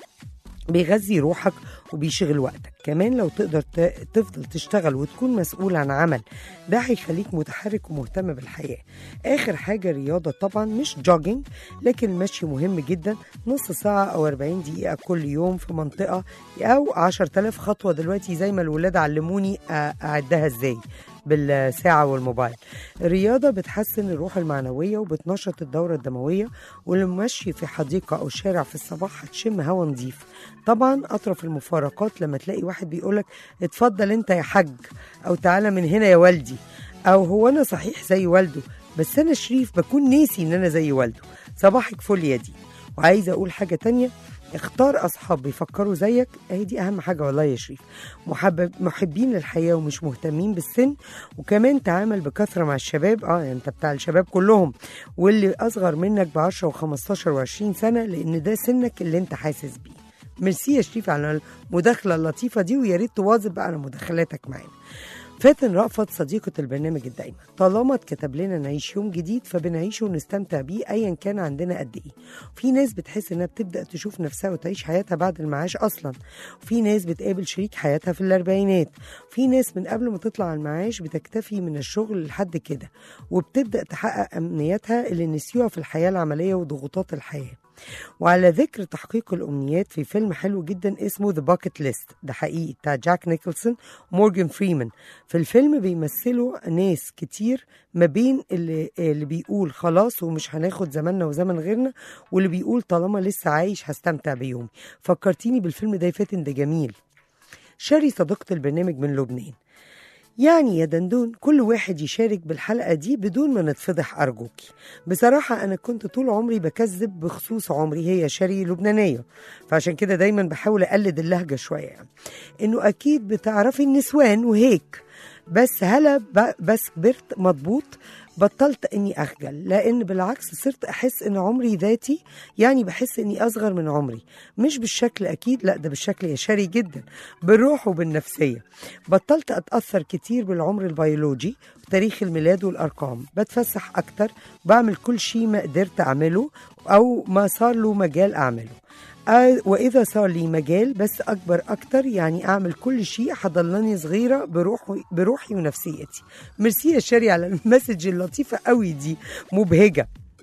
بيغذي روحك وبيشغل وقتك كمان لو تقدر ت- تفضل تشتغل وتكون مسؤول عن عمل ده هيخليك متحرك ومهتم بالحياة آخر حاجة رياضة طبعا مش جوجينج لكن المشي مهم جدا نص ساعة أو 40 دقيقة كل يوم في منطقة أو 10000 خطوة دلوقتي زي ما الولاد علموني أ- أعدها إزاي بالساعة والموبايل الرياضة بتحسن الروح المعنوية وبتنشط الدورة الدموية والمشي في حديقة أو شارع في الصباح هتشم هوا نظيف طبعا أطرف المفارقات لما تلاقي واحد بيقولك اتفضل انت يا حاج أو تعالى من هنا يا والدي أو هو أنا صحيح زي والده بس أنا شريف بكون ناسي إن أنا زي والده صباحك فل يا دي وعايزة أقول حاجة تانية اختار اصحاب بيفكروا زيك اهي دي اهم حاجه والله يا شريف محبب محبين للحياه ومش مهتمين بالسن وكمان تعامل بكثره مع الشباب اه انت بتاع الشباب كلهم واللي اصغر منك ب 10 و15 و20 سنه لان ده سنك اللي انت حاسس بيه ميرسي يا شريف على المداخله اللطيفه دي ويا ريت تواظب بقى على مداخلاتك معانا فاتن رأفت صديقة البرنامج الدائمة طالما اتكتب لنا نعيش يوم جديد فبنعيشه ونستمتع بيه أيا كان عندنا قد إيه في ناس بتحس إنها بتبدأ تشوف نفسها وتعيش حياتها بعد المعاش أصلا وفي ناس بتقابل شريك حياتها في الأربعينات في ناس من قبل ما تطلع على المعاش بتكتفي من الشغل لحد كده وبتبدأ تحقق أمنياتها اللي نسيوها في الحياة العملية وضغوطات الحياة وعلى ذكر تحقيق الأمنيات في فيلم حلو جدا اسمه ذا باكيت ليست ده حقيقي بتاع جاك نيكلسون ومورجان فريمان في الفيلم بيمثلوا ناس كتير ما بين اللي, اللي بيقول خلاص ومش هناخد زماننا وزمن غيرنا واللي بيقول طالما لسه عايش هستمتع بيومي فكرتيني بالفيلم ده يا فاتن ده جميل شاري صديقة البرنامج من لبنان يعني يا دندون كل واحد يشارك بالحلقة دي بدون ما نتفضح أرجوكي بصراحة أنا كنت طول عمري بكذب بخصوص عمري هي شاري لبنانية فعشان كده دايما بحاول أقلد اللهجة شوية يعني. إنه أكيد بتعرفي النسوان وهيك بس هلا ب- بس كبرت مضبوط بطلت اني اخجل لان بالعكس صرت احس ان عمري ذاتي يعني بحس اني اصغر من عمري مش بالشكل اكيد لا ده بالشكل يشاري جدا بالروح وبالنفسيه بطلت اتاثر كتير بالعمر البيولوجي وتاريخ الميلاد والارقام بتفسح اكتر بعمل كل شيء ما قدرت اعمله او ما صار له مجال اعمله آه، وإذا صار لي مجال بس أكبر أكتر يعني أعمل كل شيء حضلني صغيرة بروحي, بروحي ونفسيتي ميرسي يا شاري على المسج اللطيفة قوي دي مبهجة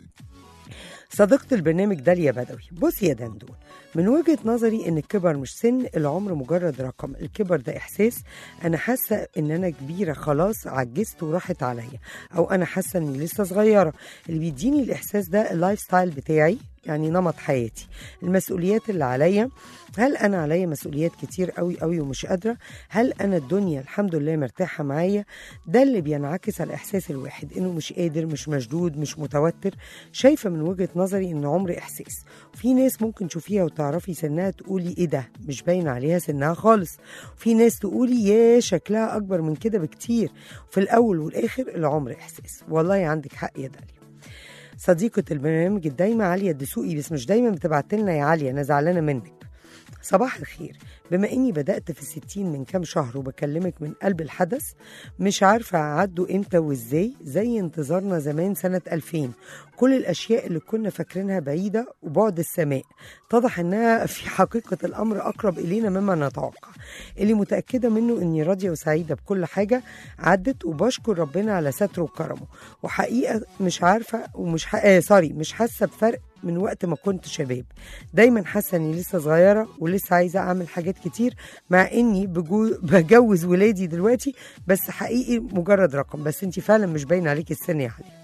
صديقة البرنامج داليا بدوي بص يا دندون من وجهة نظري ان الكبر مش سن العمر مجرد رقم الكبر ده احساس انا حاسة ان انا كبيرة خلاص عجزت وراحت عليا او انا حاسة اني لسه صغيرة اللي بيديني الاحساس ده اللايف ستايل بتاعي يعني نمط حياتي المسؤوليات اللي عليا هل انا عليا مسؤوليات كتير قوي قوي ومش قادره هل انا الدنيا الحمد لله مرتاحه معايا ده اللي بينعكس على احساس الواحد انه مش قادر مش مشدود مش متوتر شايفه من وجهه نظري ان عمري احساس في ناس ممكن تشوفيها وتعرفي سنها تقولي ايه ده مش باين عليها سنها خالص في ناس تقولي يا شكلها اكبر من كده بكتير في الاول والاخر العمر احساس والله عندك حق يا داليا صديقة البرنامج الدايمة عليا الدسوقي بس مش دايما بتبعت لنا يا عليا أنا زعلانة منك صباح الخير بما اني بدأت في الستين من كام شهر وبكلمك من قلب الحدث مش عارفة عدوا امتى وازاي زي انتظارنا زمان سنة 2000 كل الأشياء اللي كنا فاكرينها بعيدة وبعد السماء اتضح انها في حقيقة الأمر أقرب إلينا مما نتوقع اللي متأكدة منه اني راضية وسعيدة بكل حاجة عدت وبشكر ربنا على ستره وكرمه وحقيقة مش عارفة ومش ح... آه سوري مش حاسة بفرق من وقت ما كنت شباب دايما حاسه اني لسه صغيره ولسه عايزه اعمل حاجات كتير مع اني بجو... بجوز ولادي دلوقتي بس حقيقي مجرد رقم بس انت فعلا مش باين عليك السن يا حبيبي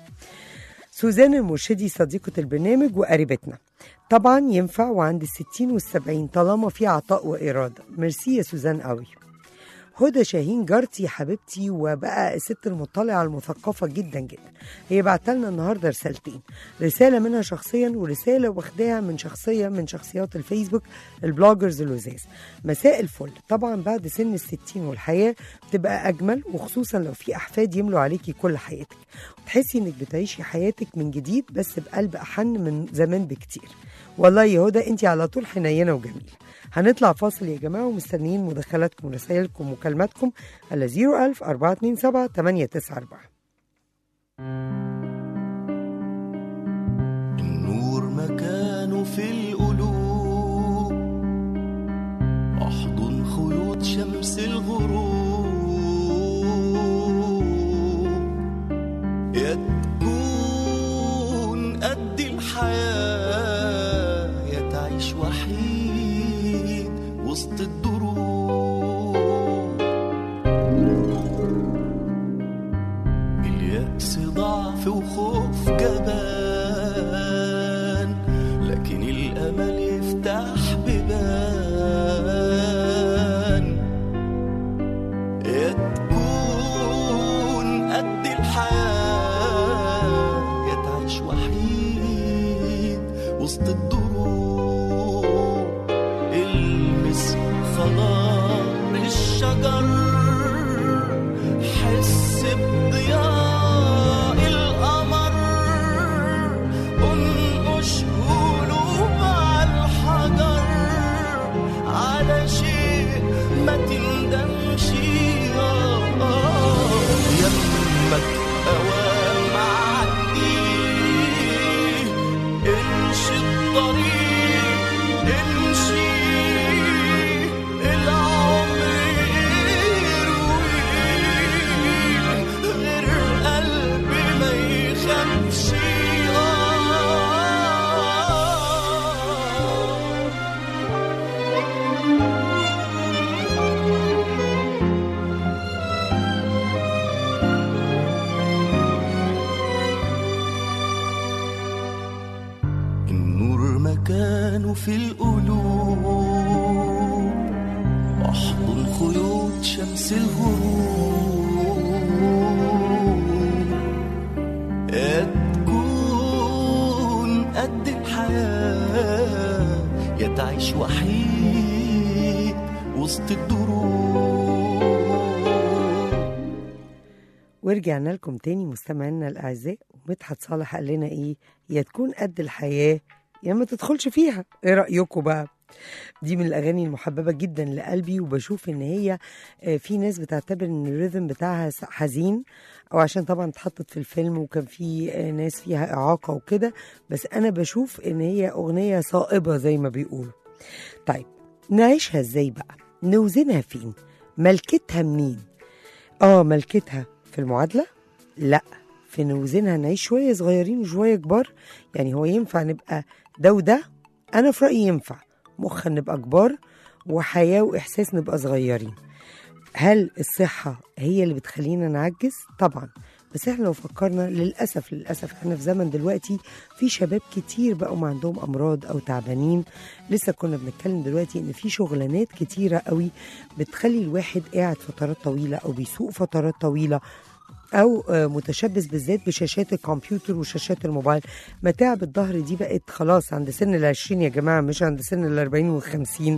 سوزان المرشدي صديقة البرنامج وقريبتنا طبعا ينفع وعند الستين والسبعين طالما في عطاء وإرادة ميرسي يا سوزان قوي هدى شاهين جارتي حبيبتي وبقى الست المطلعة المثقفة جدا جدا هي بعتلنا النهاردة رسالتين رسالة منها شخصيا ورسالة واخداها من شخصية من شخصيات الفيسبوك البلوجرز اللزاز مساء الفل طبعا بعد سن الستين والحياة بتبقى أجمل وخصوصا لو في أحفاد يملوا عليكي كل حياتك وتحسي إنك بتعيشي حياتك من جديد بس بقلب أحن من زمان بكتير والله يا هدى انت على طول حنينة وجميلة هنطلع فاصل يا جماعة ومستنيين مداخلاتكم ورسائلكم ومكالماتكم على 01000 427 894 النور مكانه في القلوب احضن خيوط شمس الغروب يا تكون قد الحياة يا تعيش وحيد وسط الدروب اليأس ضعف وخوف جبان لكن الأمل يفتح بيبان يا تكون قد الحياة يا تعيش وحيد وسط الدروب المس خضار الشجر حس بضياء القمر انقش قلوب على الحجر على شيء ما تندمش آه، آه. يمك اوام عدي امشي الطريق امشي العمر يروي غير قلبي ما يخافش آه النور مكانه في القلوب واحضن خيوط شمس الغروب يا تكون قد الحياة يا تعيش وحيد وسط الدروب ورجعنا لكم تاني مستمعينا الاعزاء ومدحت صالح قال لنا ايه يا تكون قد الحياه يا ما تدخلش فيها ايه رايكم بقى دي من الاغاني المحببه جدا لقلبي وبشوف ان هي آه، في ناس بتعتبر ان الريذم بتاعها س- حزين او عشان طبعا اتحطت في الفيلم وكان في آه، ناس فيها اعاقه وكده بس انا بشوف ان هي اغنيه صائبه زي ما بيقولوا طيب نعيشها ازاي بقى نوزنها فين ملكتها منين اه ملكتها في المعادله لا في نوزنها نعيش شويه صغيرين وشويه كبار يعني هو ينفع نبقى ده وده انا في رايي ينفع مخا نبقى كبار وحياه واحساس نبقى صغيرين هل الصحه هي اللي بتخلينا نعجز طبعا بس احنا لو فكرنا للاسف للاسف احنا في زمن دلوقتي في شباب كتير بقوا ما عندهم امراض او تعبانين لسه كنا بنتكلم دلوقتي ان في شغلانات كتيره قوي بتخلي الواحد قاعد فترات طويله او بيسوق فترات طويله او آه، متشبث بالذات بشاشات الكمبيوتر وشاشات الموبايل متاعب الظهر دي بقت خلاص عند سن العشرين يا جماعه مش عند سن الاربعين والخمسين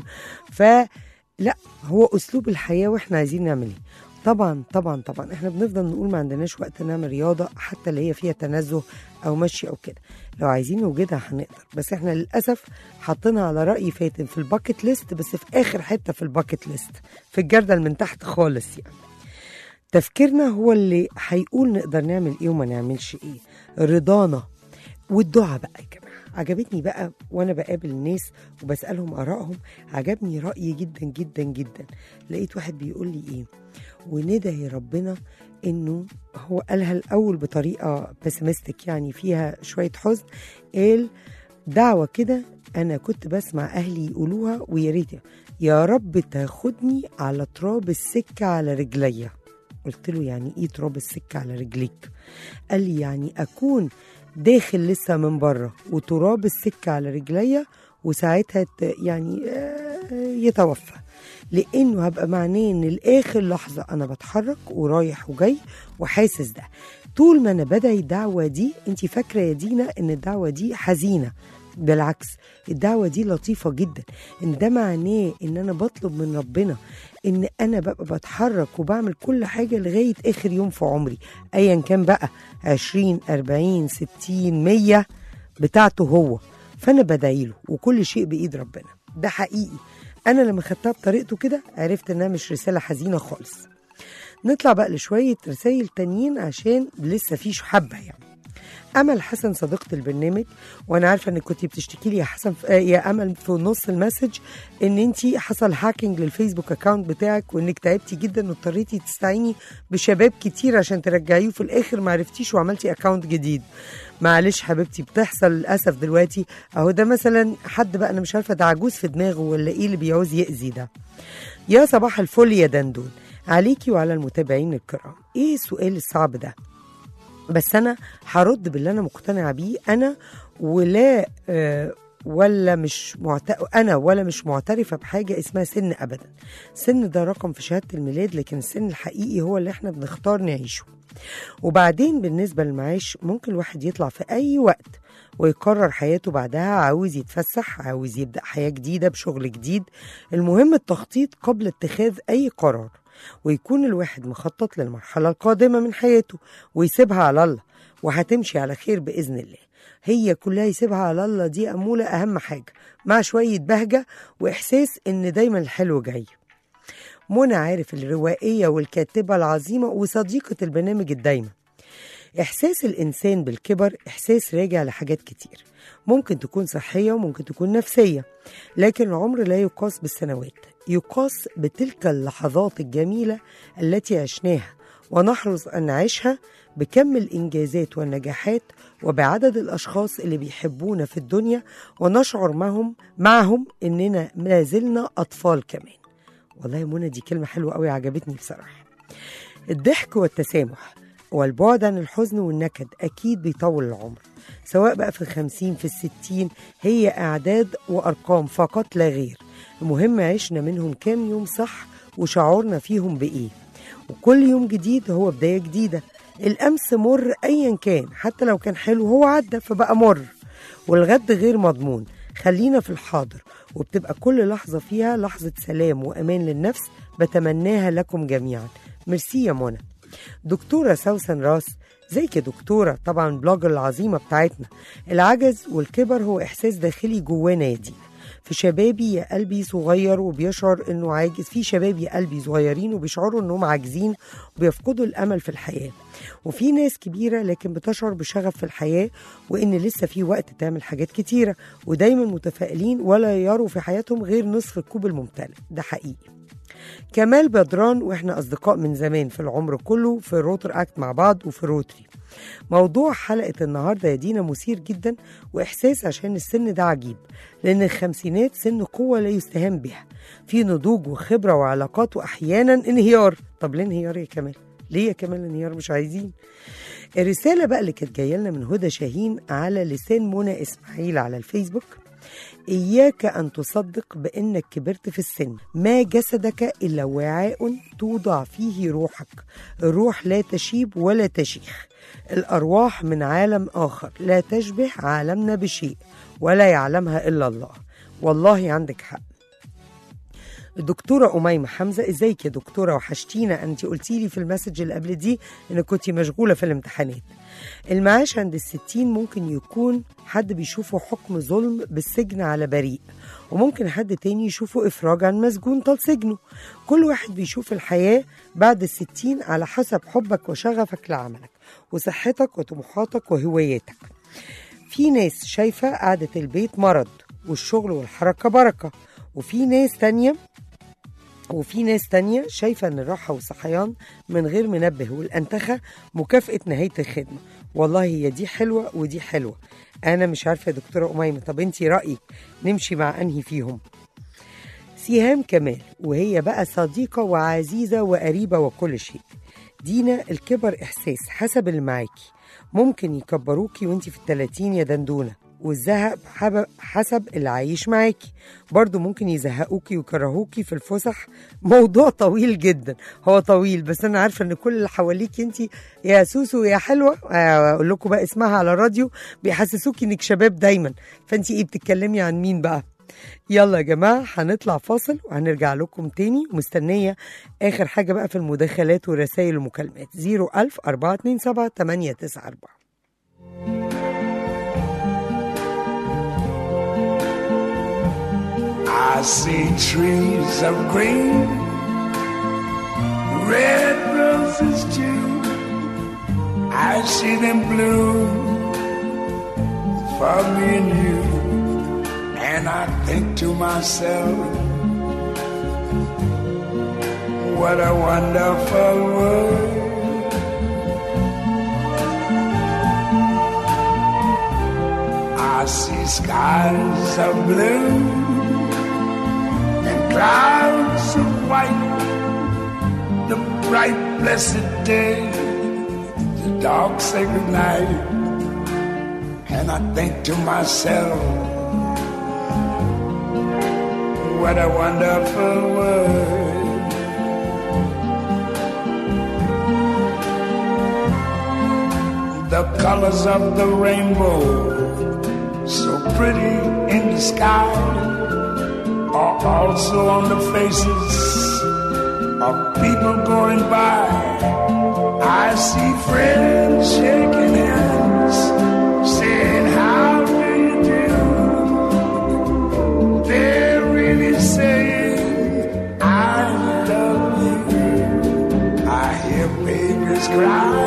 فلا هو اسلوب الحياه واحنا عايزين نعمل ايه طبعا طبعا طبعا احنا بنفضل نقول ما عندناش وقت نعمل رياضه حتى اللي هي فيها تنزه او مشي او كده لو عايزين نوجدها هنقدر بس احنا للاسف حاطينها على راي فاتن في الباكت ليست بس في اخر حته في الباكت ليست في الجردل من تحت خالص يعني تفكيرنا هو اللي هيقول نقدر نعمل ايه وما نعملش ايه رضانا والدعاء بقى يا جماعه عجبتني بقى وانا بقابل الناس وبسالهم ارائهم عجبني رايي جدا جدا جدا لقيت واحد بيقول لي ايه وندعي ربنا انه هو قالها الاول بطريقه بسمستك يعني فيها شويه حزن قال دعوه كده انا كنت بسمع اهلي يقولوها ويا ريت يا رب تاخدني على تراب السكه على رجليا قلت له يعني ايه تراب السكه على رجليك قال لي يعني اكون داخل لسه من بره وتراب السكه على رجليا وساعتها ت- يعني آه، يتوفى لانه هبقى معناه ان لاخر لحظه انا بتحرك ورايح وجاي وحاسس ده طول ما انا بدعي الدعوه دي انت فاكره يا دينا ان الدعوه دي حزينه بالعكس الدعوة دي لطيفة جدا ان ده معناه ان انا بطلب من ربنا ان انا ببقى بتحرك وبعمل كل حاجة لغاية اخر يوم في عمري ايا كان بقى 20 40 60 100 بتاعته هو فانا بدعي له وكل شيء بايد ربنا ده حقيقي انا لما خدتها بطريقته كده عرفت انها مش رسالة حزينة خالص نطلع بقى لشوية رسائل تانيين عشان لسه في حبة يعني امل حسن صديقه البرنامج وانا عارفه انك كنت بتشتكي لي يا حسن آه، يا امل في نص المسج ان انت حصل هاكينج للفيسبوك اكاونت بتاعك وانك تعبتي جدا واضطريتي تستعيني بشباب كتير عشان ترجعيه وفي الاخر ما عرفتيش وعملتي اكاونت جديد معلش حبيبتي بتحصل للاسف دلوقتي اهو ده مثلا حد بقى انا مش عارفه ده عجوز في دماغه ولا ايه اللي بيعوز يأذي ده يا صباح الفل يا دندون عليكي وعلى المتابعين الكرام ايه السؤال الصعب ده بس انا هرد باللي انا مقتنعه بيه انا ولا آه ولا مش معت... انا ولا مش معترفه بحاجه اسمها سن ابدا سن ده رقم في شهاده الميلاد لكن السن الحقيقي هو اللي احنا بنختار نعيشه وبعدين بالنسبه للمعاش ممكن الواحد يطلع في اي وقت ويقرر حياته بعدها عاوز يتفسح عاوز يبدا حياه جديده بشغل جديد المهم التخطيط قبل اتخاذ اي قرار ويكون الواحد مخطط للمرحله القادمه من حياته ويسيبها على الله وهتمشي على خير باذن الله هي كلها يسيبها على الله دي اموله اهم حاجه مع شويه بهجه واحساس ان دايما الحلو جاي منى عارف الروائيه والكاتبه العظيمه وصديقه البرنامج الدايمه إحساس الإنسان بالكبر إحساس راجع لحاجات كتير ممكن تكون صحية وممكن تكون نفسية لكن العمر لا يقاس بالسنوات يقاس بتلك اللحظات الجميلة التي عشناها ونحرص أن نعيشها بكم الإنجازات والنجاحات وبعدد الأشخاص اللي بيحبونا في الدنيا ونشعر معهم معهم إننا ما زلنا أطفال كمان والله يا منى دي كلمة حلوة قوي عجبتني بصراحة الضحك والتسامح والبعد عن الحزن والنكد أكيد بيطول العمر سواء بقى في الخمسين في الستين هي أعداد وأرقام فقط لا غير المهم عشنا منهم كام يوم صح وشعورنا فيهم بإيه وكل يوم جديد هو بداية جديدة الأمس مر أيا كان حتى لو كان حلو هو عدى فبقى مر والغد غير مضمون خلينا في الحاضر وبتبقى كل لحظة فيها لحظة سلام وأمان للنفس بتمناها لكم جميعا ميرسي يا منى دكتورة سوسن راس زيك يا دكتورة طبعا البلوجر العظيمة بتاعتنا العجز والكبر هو إحساس داخلي جوانا يا دينا في شبابي يا قلبي صغير وبيشعر انه عاجز في شباب يا قلبي صغيرين وبيشعروا انهم عاجزين وبيفقدوا الامل في الحياه وفي ناس كبيره لكن بتشعر بشغف في الحياه وان لسه في وقت تعمل حاجات كتيره ودايما متفائلين ولا يروا في حياتهم غير نصف الكوب الممتلئ ده حقيقي كمال بدران واحنا اصدقاء من زمان في العمر كله في روتر اكت مع بعض وفي روتري موضوع حلقة النهاردة يا دينا مثير جدا وإحساس عشان السن ده عجيب لأن الخمسينات سن قوة لا يستهان بها في نضوج وخبرة وعلاقات وأحيانا انهيار طب ليه انهيار يا كمال؟ ليه يا كمال انهيار مش عايزين؟ الرسالة بقى اللي كانت جاية لنا من هدى شاهين على لسان منى إسماعيل على الفيسبوك إياك أن تصدق بأنك كبرت في السن ما جسدك إلا وعاء توضع فيه روحك الروح لا تشيب ولا تشيخ الأرواح من عالم آخر لا تشبه عالمنا بشيء ولا يعلمها إلا الله والله عندك حق الدكتورة أميمة حمزة ازيك يا دكتورة وحشتينا انت قلتي لي في المسج اللي قبل دي ان كنتي مشغولة في الامتحانات المعاش عند الستين ممكن يكون حد بيشوفه حكم ظلم بالسجن على بريء وممكن حد تاني يشوفه إفراج عن مسجون طال سجنه كل واحد بيشوف الحياة بعد الستين على حسب حبك وشغفك لعملك وصحتك وطموحاتك وهواياتك في ناس شايفة قعدة البيت مرض والشغل والحركة بركة وفي ناس تانية وفي ناس تانية شايفة ان الراحة والصحيان من غير منبه والأنتخة مكافأة نهاية الخدمة والله هي دي حلوة ودي حلوة أنا مش عارفة يا دكتورة أميمة طب انتي رأيك نمشي مع أنهي فيهم سيهام كمال وهي بقى صديقة وعزيزة وقريبة وكل شيء دينا الكبر إحساس حسب اللي معاكي ممكن يكبروكي وانتي في التلاتين يا دندونة والزهق حب- حسب اللي عايش معاكي برضو ممكن يزهقوكي ويكرهوكي في الفسح موضوع طويل جدا هو طويل بس انا عارفه ان كل اللي حواليك انت يا سوسو يا حلوه آه، اقول لكم بقى اسمها على الراديو بيحسسوكي انك شباب دايما فانت ايه بتتكلمي عن مين بقى يلا يا جماعة هنطلع فاصل وهنرجع لكم تاني ومستنية آخر حاجة بقى في المداخلات والرسائل والمكالمات 01000 427 894 I see trees of green, red roses too. I see them bloom for me and you. And I think to myself, what a wonderful world. I see skies of blue and clouds of white, the bright blessed day, the dark sacred night, and I think to myself, what a wonderful world. The colors of the rainbow, so pretty in the sky are also on the faces of people going by. I see friends shaking hands, saying, How do you do? They're really saying, I love you. I hear babies cry.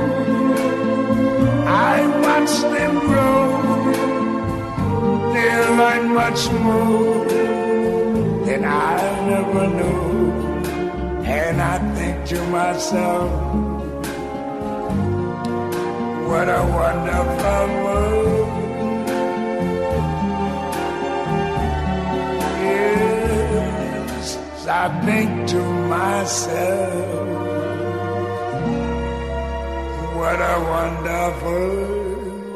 I watch them grow. They learn much more than I never knew. And I think to myself, what a wonderful world. Yes, I think to myself, what a wonderful world.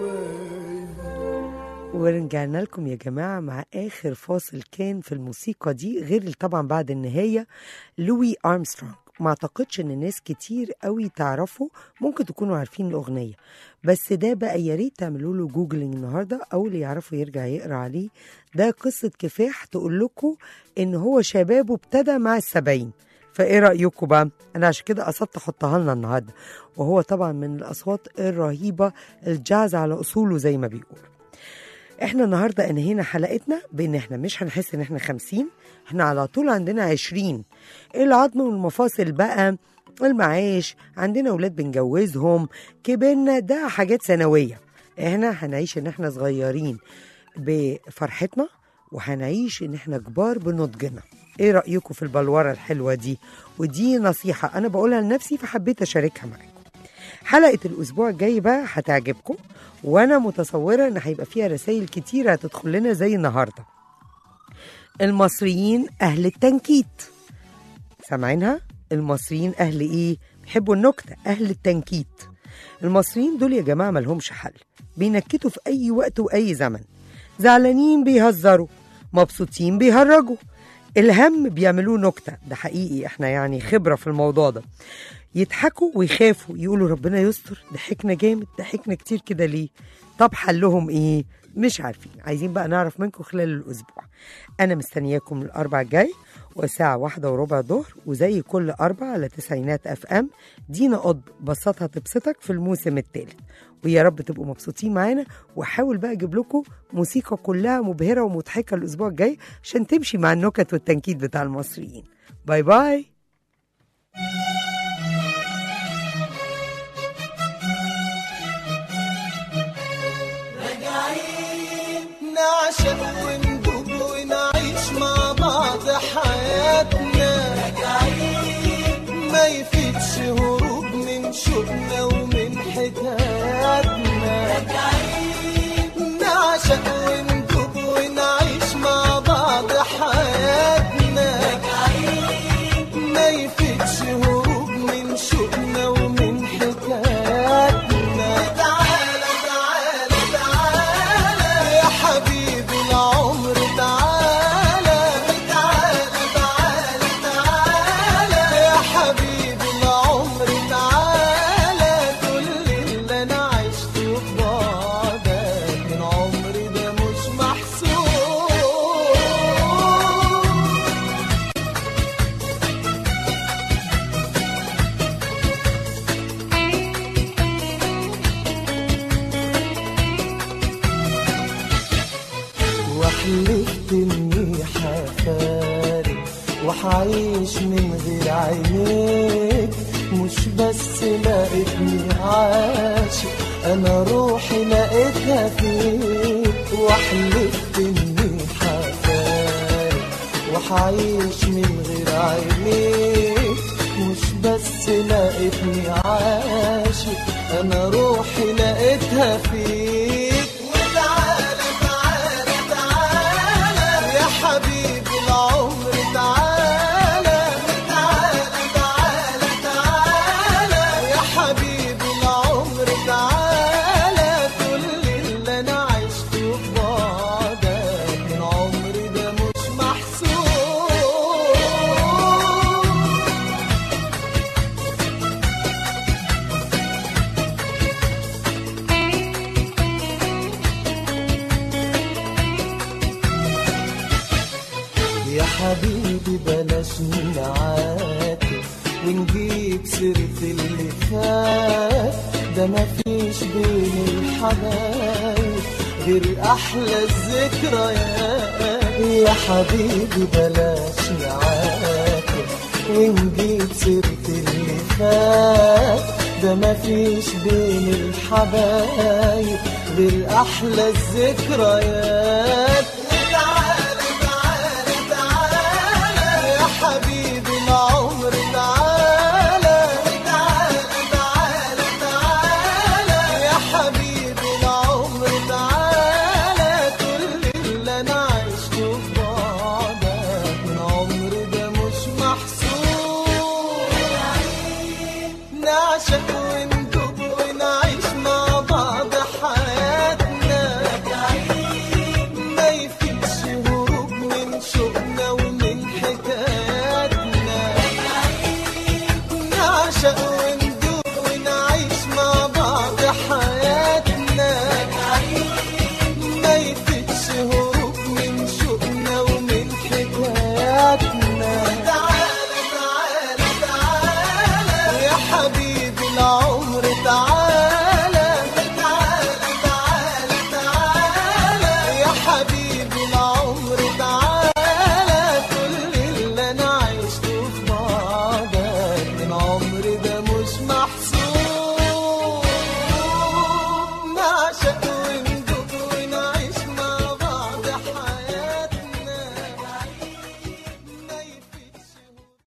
ورجعنا لكم يا جماعة مع آخر فاصل كان في الموسيقى دي غير طبعا بعد النهاية لوي أرمسترونج ما اعتقدش ان ناس كتير قوي تعرفوا ممكن تكونوا عارفين الاغنيه بس ده بقى يا ريت تعملوا له جوجلينج النهارده او اللي يعرفوا يرجع يقرا عليه ده قصه كفاح تقول لكم ان هو شبابه ابتدى مع السبعين فايه رايكم بقى انا عشان كده قصدت احطها لنا النهارده وهو طبعا من الاصوات الرهيبه الجاز على اصوله زي ما بيقولوا احنا النهارده انهينا حلقتنا بان احنا مش هنحس ان احنا خمسين احنا على طول عندنا عشرين العظم والمفاصل بقى المعاش عندنا ولاد بنجوزهم كبرنا ده حاجات ثانويه احنا هنعيش ان احنا صغيرين بفرحتنا وهنعيش ان احنا كبار بنضجنا ايه رايكم في البلوره الحلوه دي ودي نصيحه انا بقولها لنفسي فحبيت اشاركها معاكم حلقه الاسبوع الجاي بقى هتعجبكم وانا متصوره ان هيبقى فيها رسائل كتيره هتدخل لنا زي النهارده المصريين اهل التنكيت سامعينها المصريين اهل ايه بيحبوا النكته اهل التنكيت المصريين دول يا جماعه ملهمش حل بينكتوا في اي وقت واي زمن زعلانين بيهزروا مبسوطين بيهرجوا الهم بيعملوه نكته ده حقيقي احنا يعني خبره في الموضوع ده يضحكوا ويخافوا يقولوا ربنا يستر ضحكنا جامد ضحكنا كتير كده ليه طب حلهم ايه مش عارفين عايزين بقى نعرف منكم خلال الاسبوع انا مستنياكم الاربع الجاي والساعة واحدة وربع ظهر وزي كل أربع على تسعينات أف أم دينا قطب بسطها تبسطك في الموسم الثالث ويا رب تبقوا مبسوطين معانا وأحاول بقى أجيب لكم موسيقى كلها مبهرة ومضحكة الأسبوع الجاي عشان تمشي مع النكت والتنكيد بتاع المصريين باي باي نعشق وندوب ونعيش مع بعض حياتنا ما يفيدش هروب من شوقنا ومن حكاياتنا نعشق وندوب ونعيش مع بعض حياتنا ما يفيدش هروب من شوقنا ومن حكاياتنا تعالى تعالى تعالى يا حبيبي العمر تعالى تعالى تعالى تعالى يا حبيبي العمر تعالى كل اللي انا عشته في بعدك من عمري ده مش محسوب وحلفت اني حفارق وحعيش من غير عينيك مش بس لقيتني عاشق انا روحي لقيتها فيك وحلفت اني حفارق وحعيش من غير عينيك مش بس لقيتني عاشق انا روحي لقيتها فيك وتعالى تعالى تعالى يا حبيبي العمر تعالى تعالى تعالى تعالى يا حبيبي العمر تعالى كل اللي انا عشته في بعدك من عمري ده مش محسوب يا حبيبي بلاش نعاتب ونجيب سيرة اللي فات ده مفيش بين الحبايب غير أحلى الذكريات يا حبيبي بلاش نعاتب ونجيب سيرة اللي فات ده مفيش بين الحبايب غير أحلى الذكريات تعالى تعالى تعالى يا حبيبي العمر تعالى تعالى تعالى تعالى يا حبيبي العمر تعالى كل اللي انا عشته في بعدك من عمري ده مش محسوب نعشق وندوب ونعيش مع بعض حياتنا ما يفيدش هروب من شوقنا ومن حكاياتنا نعشق